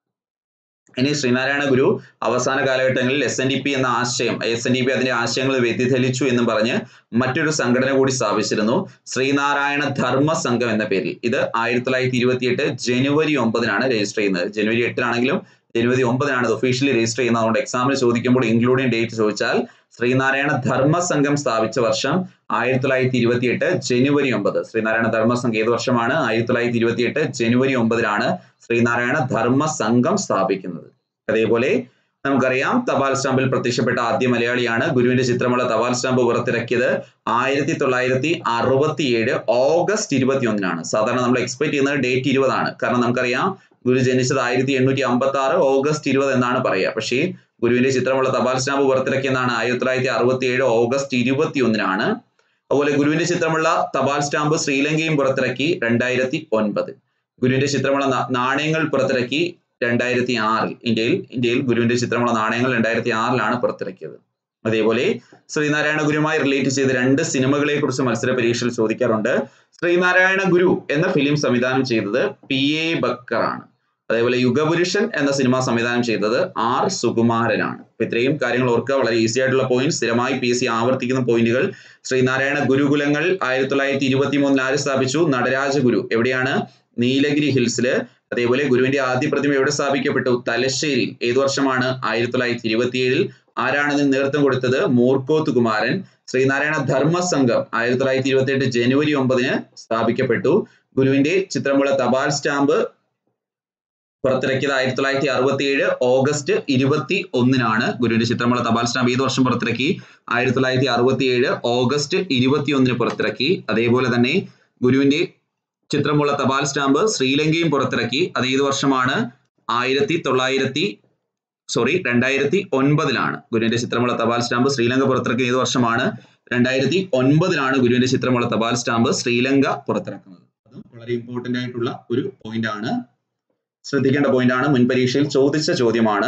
ഇനി ശ്രീനാരായണ ഗുരു അവസാന കാലഘട്ടങ്ങളിൽ എസ് എൻ ഡി പി എന്ന ആശയം എസ് എൻ ഡി പി അതിന്റെ ആശയങ്ങൾ വ്യതിചലിച്ചു എന്നും പറഞ്ഞ് മറ്റൊരു സംഘടന കൂടി സ്ഥാപിച്ചിരുന്നു ശ്രീനാരായണ ധർമ്മ സംഘം എന്ന പേരിൽ ഇത് ആയിരത്തി തൊള്ളായിരത്തി ഇരുപത്തി എട്ട് ജനുവരി ഒമ്പതിനാണ് രജിസ്റ്റർ ചെയ്യുന്നത് ജനുവരി എട്ടിനാണെങ്കിലും ജനുവരി ഒമ്പതിനാണ് ഇത് ഒഫീഷ്യലി രജിസ്റ്റർ ചെയ്യുന്നത് അതുകൊണ്ട് എക്സാമിന് ചോദിക്കുമ്പോൾ ഇൻക്ലൂഡിംഗ് ഡേറ്റ് ചോദിച്ചാൽ ശ്രീനാരായണ ധർമ്മ സംഘം സ്ഥാപിച്ച വർഷം ആയിരത്തി തൊള്ളായിരത്തി ഇരുപത്തി എട്ട് ജനുവരി ഒമ്പത് ശ്രീനാരായണ ധർമ്മ സംഘം ഏത് വർഷമാണ് ആയിരത്തി തൊള്ളായിരത്തി ഇരുപത്തി എട്ട് ജനുവരി ഒമ്പതിനാണ് ശ്രീനാരായണ ധർമ്മ സംഘം സ്ഥാപിക്കുന്നത് അതേപോലെ നമുക്കറിയാം തപാൽ സ്റ്റാമ്പിൽ പ്രത്യക്ഷപ്പെട്ട ആദ്യ മലയാളിയാണ് ഗുരുവിന്റെ ചിത്രമുള്ള തപാൽ സ്റ്റാമ്പ് പുറത്തിറക്കിയത് ആയിരത്തി തൊള്ളായിരത്തി അറുപത്തി ഏഴ് ഓഗസ്റ്റ് ഇരുപത്തി ഒന്നിനാണ് സാധാരണ നമ്മൾ എക്സ്പെക്ട് ചെയ്യുന്നത് ഡേറ്റ് ഇരുപതാണ് കാരണം നമുക്കറിയാം ഗുരു ജനിച്ചത് ആയിരത്തി എണ്ണൂറ്റി അമ്പത്തി ആറ് ഓഗസ്റ്റ് ഇരുപത് എന്നാണ് പറയുക പക്ഷേ ഗുരുവിന്റെ ചിത്രമുള്ള തപാൽ സ്റ്റാമ്പ് പുറത്തിറക്കിയതാണ് ആയിരത്തി തൊള്ളായിരത്തി അറുപത്തി ഏഴ് ഓഗസ്റ്റ് ഇരുപത്തി ഒന്നിനാണ് അതുപോലെ ഗുരുവിന്റെ ചിത്രമുള്ള തപാൽ സ്റ്റാമ്പ് ശ്രീലങ്കയും പുറത്തിറക്കി രണ്ടായിരത്തി ഒൻപത് ഗുരുവിന്റെ ചിത്രമുള്ള നാണയങ്ങൾ പുറത്തിറക്കി രണ്ടായിരത്തി ആറിൽ ഇന്ത്യയിൽ ഇന്ത്യയിൽ ഗുരുവിന്റെ ചിത്രമുള്ള നാണയങ്ങൾ രണ്ടായിരത്തി ആറിലാണ് പുറത്തിറക്കിയത് അതേപോലെ ശ്രീനാരായണ ഗുരുവുമായി റിലേറ്റ് ചെയ്ത രണ്ട് സിനിമകളെ കുറിച്ച് മത്സര പരീക്ഷയിൽ ചോദിക്കാറുണ്ട് ശ്രീനാരായണ ഗുരു എന്ന ഫിലിം സംവിധാനം ചെയ്തത് പി എ ബക്കർ ആണ് അതേപോലെ യുഗപുരുഷൻ എന്ന സിനിമ സംവിധാനം ചെയ്തത് ആർ സുകുമാരനാണ് അപ്പൊ ഇത്രയും കാര്യങ്ങൾ ഓർക്കുക വളരെ ഈസി ആയിട്ടുള്ള പോയിന്റ് സ്ഥിരമായി പി എസ് സി ആവർത്തിക്കുന്ന പോയിന്റുകൾ ശ്രീനാരായണ ഗുരുകുലങ്ങൾ ആയിരത്തി തൊള്ളായിരത്തി ഇരുപത്തി മൂന്നിൽ ആര് സ്ഥാപിച്ചു നടരാജ ഗുരു എവിടെയാണ് നീലഗിരി ഹിൽസില് അതേപോലെ ഗുരുവിന്റെ ആദ്യ പ്രതിമ എവിടെ സ്ഥാപിക്കപ്പെട്ടു തലശ്ശേരിയിൽ ഏതു വർഷമാണ് ആയിരത്തി തൊള്ളായിരത്തി ഇരുപത്തിയേഴിൽ ആരാണ് ഇതിന് നേതൃത്വം കൊടുത്തത് മൂർക്കോത്ത് കുമാരൻ ശ്രീനാരായണ ധർമ്മ സംഘം ആയിരത്തി തൊള്ളായിരത്തി ഇരുപത്തി എട്ട് ജനുവരി ഒമ്പതിന് സ്ഥാപിക്കപ്പെട്ടു ഗുരുവിന്റെ ചിത്രമുള്ള തപാൽ സ്റ്റാമ്പ് പുറത്തിറക്കിയത് ആയിരത്തി തൊള്ളായിരത്തി അറുപത്തി ഏഴ് ഓഗസ്റ്റ് ഇരുപത്തി ഒന്നിനാണ് ഗുരുവിന്റെ ചിത്രമുള്ള തപാൽ സ്റ്റാമ്പ് ഏത് വർഷം പുറത്തിറക്കി ആയിരത്തി തൊള്ളായിരത്തി അറുപത്തി ഏഴ് ഓഗസ്റ്റ് ഇരുപത്തി ഒന്നിന് പുറത്തിറക്കി അതേപോലെ തന്നെ ഗുരുവിന്റെ ചിത്രമുള്ള തപാൽ സ്റ്റാമ്പ് ശ്രീലങ്കയും പുറത്തിറക്കി അത് ഏത് വർഷമാണ് ആയിരത്തി തൊള്ളായിരത്തി സോറി രണ്ടായിരത്തി ഒൻപതിലാണ് ഗുരുവിന്റെ ചിത്രമുള്ള തപാൽ സ്റ്റാമ്പ് ശ്രീലങ്ക പുറത്തിറക്കിയ ഏത് വർഷമാണ് രണ്ടായിരത്തി ഒൻപതിലാണ് ഗുരുവിന്റെ ചിത്രമുള്ള തപാൽ സ്റ്റാമ്പ് ശ്രീലങ്ക പുറത്തിറക്കുന്നത് അതും വളരെ ഇമ്പോർട്ടന്റ് ആയിട്ടുള്ള ഒരു പോയിന്റ് ആണ് ശ്രദ്ധിക്കേണ്ട പോയിന്റ് ആണ് മുൻ പരീക്ഷയിൽ ചോദിച്ച ചോദ്യമാണ്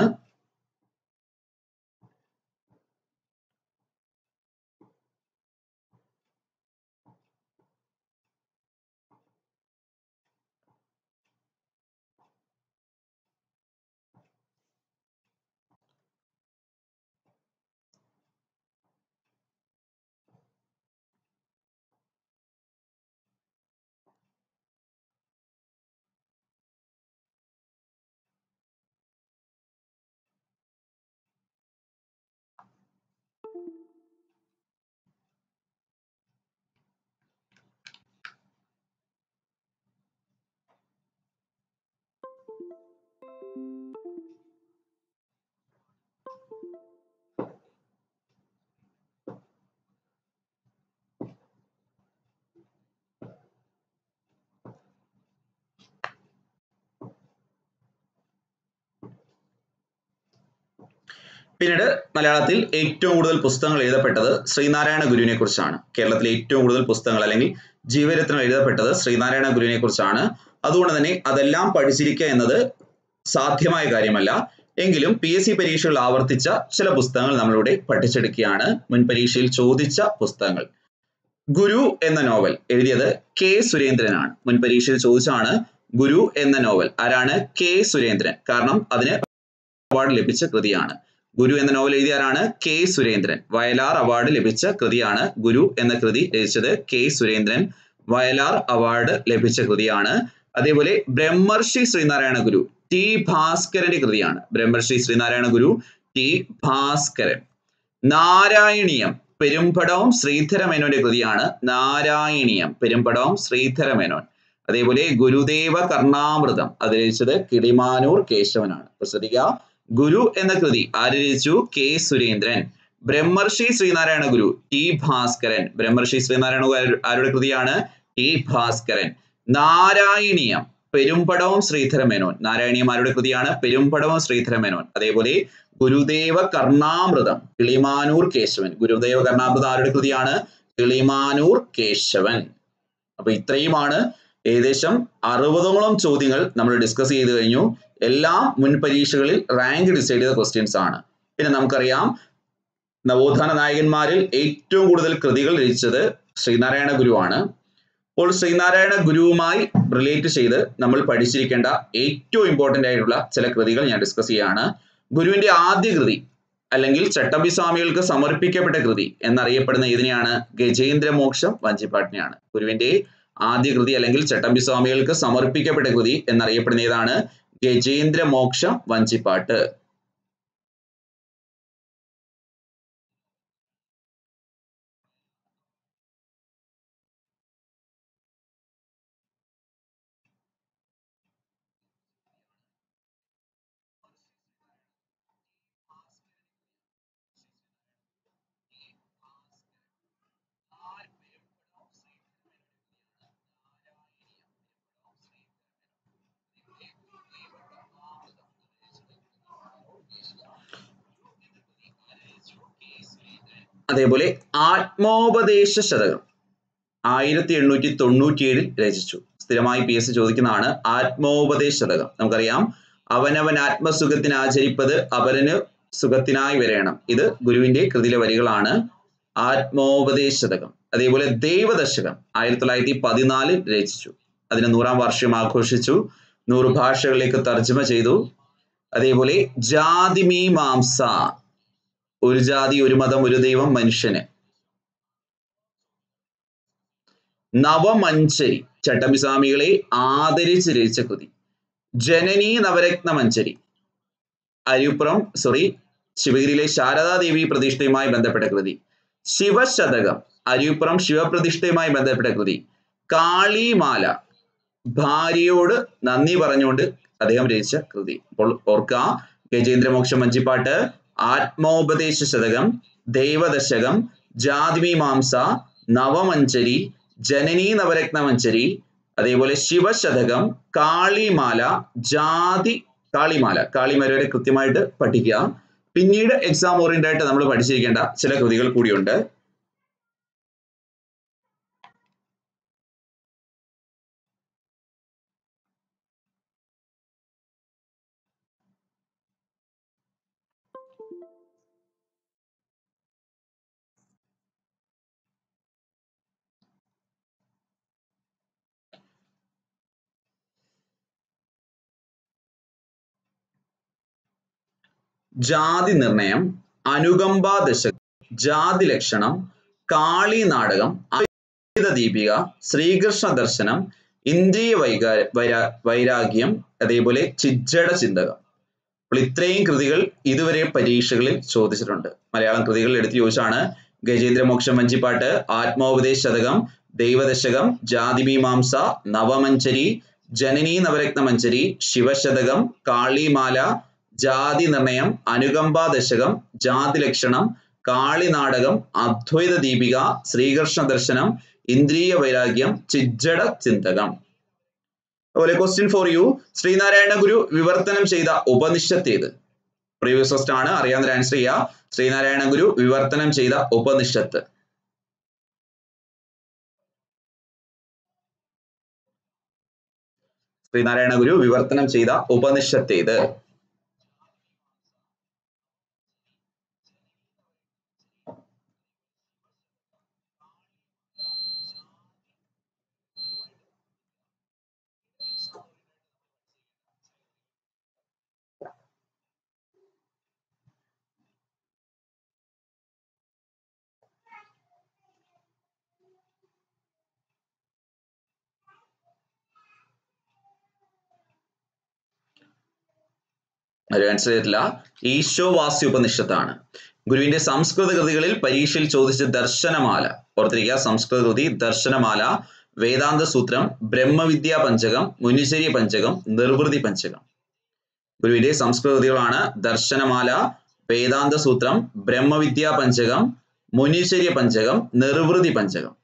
പിന്നീട് മലയാളത്തിൽ ഏറ്റവും കൂടുതൽ പുസ്തകങ്ങൾ എഴുതപ്പെട്ടത് ശ്രീനാരായണ ഗുരുവിനെ കുറിച്ചാണ് കേരളത്തിലെ ഏറ്റവും കൂടുതൽ പുസ്തകങ്ങൾ അല്ലെങ്കിൽ ജീവരത്നം എഴുതപ്പെട്ടത് ശ്രീനാരായണ ഗുരുവിനെ കുറിച്ചാണ് അതുകൊണ്ട് തന്നെ അതെല്ലാം പഠിച്ചിരിക്കുക എന്നത് സാധ്യമായ കാര്യമല്ല എങ്കിലും പി എസ് സി പരീക്ഷകൾ ആവർത്തിച്ച ചില പുസ്തകങ്ങൾ നമ്മളിവിടെ പഠിച്ചെടുക്കുകയാണ് മുൻ പരീക്ഷയിൽ ചോദിച്ച പുസ്തകങ്ങൾ ഗുരു എന്ന നോവൽ എഴുതിയത് കെ സുരേന്ദ്രനാണ് മുൻ പരീക്ഷയിൽ ചോദിച്ചാണ് ഗുരു എന്ന നോവൽ ആരാണ് കെ സുരേന്ദ്രൻ കാരണം അതിന് അവാർഡ് ലഭിച്ച കൃതിയാണ് ഗുരു എന്ന നോവൽ എഴുതിയ ആരാണ് കെ സുരേന്ദ്രൻ വയലാർ അവാർഡ് ലഭിച്ച കൃതിയാണ് ഗുരു എന്ന കൃതി രചിച്ചത് കെ സുരേന്ദ്രൻ വയലാർ അവാർഡ് ലഭിച്ച കൃതിയാണ് അതേപോലെ ബ്രഹ്മർഷി ശ്രീനാരായണ ഗുരു ടി ഭാസ്കരന്റെ കൃതിയാണ് ബ്രഹ്മർഷി ശ്രീനാരായണ ഗുരു ടി ഭാസ്കരൻ നാരായണീയം പെരുമ്പടവും ശ്രീധരമേനോന്റെ കൃതിയാണ് നാരായണീയം പെരുമ്പടവും ശ്രീധരമേനോൻ അതേപോലെ ഗുരുദേവ കർണാമൃതം അത് രചിച്ചത് കിളിമാനൂർ കേശവനാണ് ശ്രദ്ധിക്കുക ഗുരു എന്ന കൃതി ആര് രചിച്ചു കെ സുരേന്ദ്രൻ ബ്രഹ്മർഷി ശ്രീനാരായണ ഗുരു ടി ഭാസ്കരൻ ബ്രഹ്മർഷി ശ്രീനാരായണ ഗുരു ആരുടെ കൃതിയാണ് ടി ഭാസ്കരൻ നാരായണീയം പെരുമ്പടവും ശ്രീധരമേനോൻ നാരായണീയം ആരുടെ കൃതിയാണ് പെരുമ്പടവും ശ്രീധരമേനോൻ അതേപോലെ ഗുരുദേവ കർണാമൃതം കിളിമാനൂർ കേശവൻ ഗുരുദേവ കർണാമൃതം ആരുടെ കൃതിയാണ് കിളിമാനൂർ കേശവൻ അപ്പൊ ഇത്രയുമാണ് ഏകദേശം അറുപതോളം ചോദ്യങ്ങൾ നമ്മൾ ഡിസ്കസ് ചെയ്ത് കഴിഞ്ഞു എല്ലാം മുൻ പരീക്ഷകളിൽ റാങ്ക് ഡിസൈഡ് ചെയ്ത ക്വസ്റ്റ്യൻസ് ആണ് പിന്നെ നമുക്കറിയാം നവോത്ഥാന നായകന്മാരിൽ ഏറ്റവും കൂടുതൽ കൃതികൾ രചിച്ചത് ശ്രീനാരായണ ഗുരുവാണ് അപ്പോൾ ശ്രീനാരായണ ഗുരുവുമായി റിലേറ്റ് ചെയ്ത് നമ്മൾ പഠിച്ചിരിക്കേണ്ട ഏറ്റവും ഇമ്പോർട്ടന്റ് ആയിട്ടുള്ള ചില കൃതികൾ ഞാൻ ഡിസ്കസ് ചെയ്യാണ് ഗുരുവിന്റെ ആദ്യ കൃതി അല്ലെങ്കിൽ ചട്ടമ്പി സ്വാമികൾക്ക് സമർപ്പിക്കപ്പെട്ട കൃതി എന്നറിയപ്പെടുന്ന ഇതിനെയാണ് ഗജേന്ദ്രമോക്ഷം വഞ്ചിപ്പാട്ടിനെയാണ് ഗുരുവിന്റെ ആദ്യ കൃതി അല്ലെങ്കിൽ ചട്ടമ്പി സ്വാമികൾക്ക് സമർപ്പിക്കപ്പെട്ട കൃതി എന്നറിയപ്പെടുന്ന ഏതാണ് ഗജേന്ദ്രമോക്ഷം വഞ്ചിപ്പാട്ട് അതേപോലെ ആത്മോപദേശ ശതകം ആയിരത്തി എണ്ണൂറ്റി തൊണ്ണൂറ്റിയേഴിൽ രചിച്ചു സ്ഥിരമായി പി എസ് ചോദിക്കുന്നതാണ് ആത്മോപദേശ ശതകം നമുക്കറിയാം അവനവൻ ആത്മസുഖത്തിന് ആചരിപ്പത് അപരന് സുഖത്തിനായി വരയണം ഇത് ഗുരുവിന്റെ കൃതിയിലെ വരികളാണ് ആത്മോപദേശ ശതകം അതേപോലെ ദൈവദശകം ആയിരത്തി തൊള്ളായിരത്തി പതിനാലിൽ രചിച്ചു അതിന് നൂറാം വാർഷികം ആഘോഷിച്ചു നൂറ് ഭാഷകളിലേക്ക് തർജ്ജമ ചെയ്തു അതേപോലെ ജാതിമീമാംസ ഒരു ജാതി ഒരു മതം ഒരു ദൈവം മനുഷ്യന് നവമഞ്ചരി ചട്ടമ്പിസ്വാമികളെ ആദരിച്ച് രചിച്ച കൃതി ജനനി നവരത്ന മഞ്ചരി അരിപ്പുറം സോറി ശിവഗിരിയിലെ ശാരദാദേവി പ്രതിഷ്ഠയുമായി ബന്ധപ്പെട്ട കൃതി ശിവശതകം അരിപ്പുറം ശിവപ്രതിഷ്ഠയുമായി ബന്ധപ്പെട്ട കൃതി കാളിമാല ഭാര്യയോട് നന്ദി പറഞ്ഞുകൊണ്ട് അദ്ദേഹം രചിച്ച കൃതി അപ്പോൾ ഓർക്ക ഗജേന്ദ്രമോക്ഷം മഞ്ചിപ്പാട്ട് ആത്മോപദേശ ശതകം ദൈവദശകം ജാതിമീമാംസ നവമഞ്ചരി ജനനീ നവരത്നമഞ്ചരി അതേപോലെ ശിവശതകം കാളിമാല ജാതി കാളിമാല കാളിമാലയുടെ കൃത്യമായിട്ട് പഠിക്കുക പിന്നീട് എക്സാം ഓറിയന്റ് ആയിട്ട് നമ്മൾ പഠിച്ചിരിക്കേണ്ട ചില കൃതികൾ കൂടിയുണ്ട് ജാതി നിർണയം അനുകമ്പാ ദശകം ജാതി ലക്ഷണം കാളി നാടകം ദീപിക ശ്രീകൃഷ്ണ ദർശനം ഇന്ദ്രിയ വൈകാ വൈരാ വൈരാഗ്യം അതേപോലെ ചിജ്ജട ചിന്തകം അപ്പോൾ ഇത്രയും കൃതികൾ ഇതുവരെ പരീക്ഷകളിൽ ചോദിച്ചിട്ടുണ്ട് മലയാളം കൃതികൾ എടുത്തു ചോദിച്ചാണ് ഗജേന്ദ്രമോക്ഷം വഞ്ചിപ്പാട്ട് ആത്മോപദേശ ശതകം ദൈവദശകം ജാതിമീമാംസ നവമഞ്ചരി ജനനീ നവരത്നമഞ്ചരി ശിവശതകം കാളിമാല ജാതി നിർണയം അനുകമ്പാ ദശകം ജാതി ലക്ഷണം കാളി നാടകം അദ്വൈത ദീപിക ശ്രീകൃഷ്ണ ദർശനം ഇന്ദ്രിയ വൈരാഗ്യം ചിജ്ജട ചിന്തകം അതുപോലെ question for you Sree Narayana Guru വിവർത്തനം ചെയ്ത ഉപനിഷത്ത് ഏത് പ്രീവിയസ് ക്വസ്റ്റ് ആണ് അറിയാവുന്ന ആൻസർ ചെയ്യുക ശ്രീനാരായണ ഗുരു വിവർത്തനം ചെയ്ത ഉപനിഷത്ത് ശ്രീനാരായണ ഗുരു വിവർത്തനം ചെയ്ത ഉപനിഷത്ത് ഏത് ഒരു ആൻസർ ചെയ്തിട്ടില്ല ഈശോവാസ്യ ഉപനിഷത്താണ് ഗുരുവിന്റെ സംസ്കൃത കൃതികളിൽ പരീക്ഷയിൽ ചോദിച്ച ദർശനമാല ഓർത്തിരിക്കുക സംസ്കൃത കൃതി ദർശനമാല വേദാന്ത സൂത്രം ബ്രഹ്മവിദ്യാ പഞ്ചകം മുനിചര്യ പഞ്ചകം നിർവൃതി പഞ്ചകം ഗുരുവിന്റെ സംസ്കൃത കൃതികളാണ് ദർശനമാല വേദാന്ത സൂത്രം ബ്രഹ്മവിദ്യാ പഞ്ചകം മുനിചര്യ പഞ്ചകം നിർവൃതി പഞ്ചകം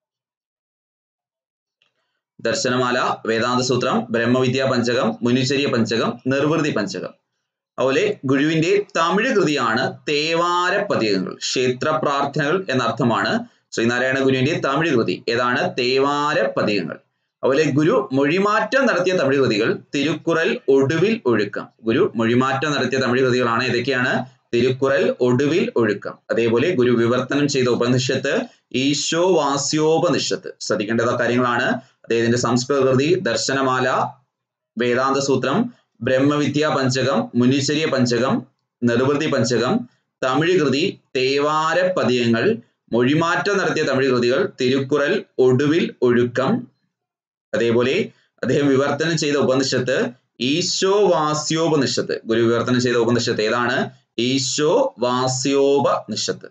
ദർശനമാല വേദാന്ത സൂത്രം ബ്രഹ്മവിദ്യാ പഞ്ചകം മുനിചര്യ പഞ്ചകം നിർവൃതി പഞ്ചകം അതുപോലെ ഗുരുവിന്റെ തമിഴ് കൃതിയാണ് തേവാര പതികങ്ങൾ ക്ഷേത്ര പ്രാർത്ഥനകൾ എന്നർത്ഥമാണ് ശ്രീനാരായണ ഗുരുവിന്റെ തമിഴ് കൃതി ഏതാണ് തേവാര പതികങ്ങൾ അതുപോലെ ഗുരു മൊഴിമാറ്റം നടത്തിയ തമിഴ് കൃതികൾ തിരുക്കുറൽ ഒടുവിൽ ഒഴുക്കം ഗുരു മൊഴിമാറ്റം നടത്തിയ തമിഴ് കൃതികളാണ് ഏതൊക്കെയാണ് തിരുക്കുറൽ ഒടുവിൽ ഒഴുക്കം അതേപോലെ ഗുരു വിവർത്തനം ചെയ്ത ഉപനിഷത്ത് ഈശോ വാസ്യോപനിഷത്ത് ശ്രദ്ധിക്കേണ്ട കാര്യങ്ങളാണ് അദ്ദേഹത്തിന്റെ സംസ്കൃത കൃതി ദർശനമാല വേദാന്ത സൂത്രം ബ്രഹ്മവിദ്യാ പഞ്ചകം മുനിചര്യ പഞ്ചകം നിർവൃതി പഞ്ചകം തമിഴ് കൃതി തേവാര പതിയങ്ങൾ മൊഴിമാറ്റം നടത്തിയ തമിഴ് കൃതികൾ തിരുക്കുറൽ ഒടുവിൽ ഒഴുക്കം അതേപോലെ അദ്ദേഹം വിവർത്തനം ചെയ്ത ഉപനിഷത്ത് ഈശോ വാസ്യോപനിഷത്ത് ഗുരു വിവർത്തനം ചെയ്ത ഉപനിഷത്ത് ഏതാണ് ഈശോ വാസ്യോപനിഷത്ത്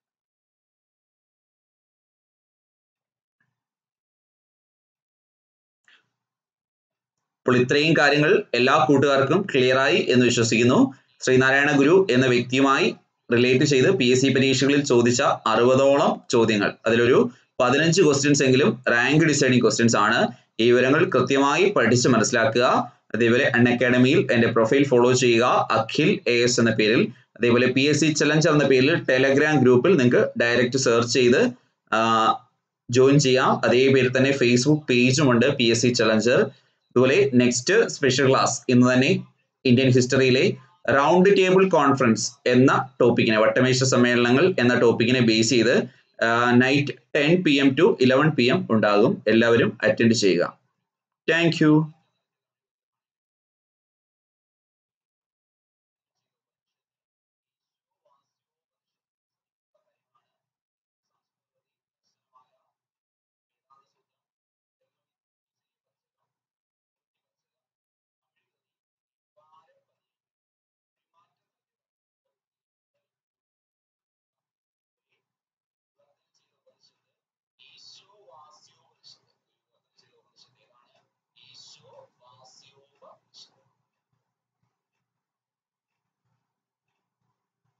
അപ്പോൾ ഇത്രയും കാര്യങ്ങൾ എല്ലാ കൂട്ടുകാർക്കും ക്ലിയർ ആയി എന്ന് വിശ്വസിക്കുന്നു ശ്രീനാരായണ ഗുരു എന്ന വ്യക്തിയുമായി റിലേറ്റ് ചെയ്ത് പി എസ് സി പരീക്ഷകളിൽ ചോദിച്ച അറുപതോളം ചോദ്യങ്ങൾ അതിലൊരു പതിനഞ്ച് ക്വസ്റ്റ്യൻസ് എങ്കിലും റാങ്ക് ഡിസൈഡിങ് ക്വസ്റ്റ്യൻസ് ആണ് ഈ വിവരങ്ങൾ കൃത്യമായി പഠിച്ച് മനസ്സിലാക്കുക അതേപോലെ അൺ അക്കാഡമിയിൽ എൻ്റെ പ്രൊഫൈൽ ഫോളോ ചെയ്യുക അഖിൽ എ എസ് എന്ന പേരിൽ അതേപോലെ പി എസ് സി ചലഞ്ചർ എന്ന പേരിൽ ടെലഗ്രാം ഗ്രൂപ്പിൽ നിങ്ങൾക്ക് ഡയറക്റ്റ് സെർച്ച് ചെയ്ത് ജോയിൻ ചെയ്യാം അതേ പേരിൽ തന്നെ ഫേസ്ബുക്ക് പേജും ഉണ്ട് പി എസ് സി ചലഞ്ചർ അതുപോലെ നെക്സ്റ്റ് സ്പെഷ്യൽ ക്ലാസ് ഇന്ന് തന്നെ ഇന്ത്യൻ ഹിസ്റ്ററിയിലെ റൗണ്ട് ടേബിൾ കോൺഫറൻസ് എന്ന ടോപ്പിക്കിനെ വട്ടമേശ സമ്മേളനങ്ങൾ എന്ന ടോപ്പിക്കിനെ ബേസ് ചെയ്ത് night ten P M to eleven P M ഉണ്ടാകും എല്ലാവരും അറ്റൻഡ് ചെയ്യുക താങ്ക് യു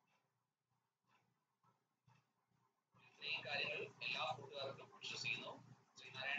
കാര്യങ്ങൾ എല്ലാ കൂട്ടുകാർക്കും വിശ്വസിക്കുന്നു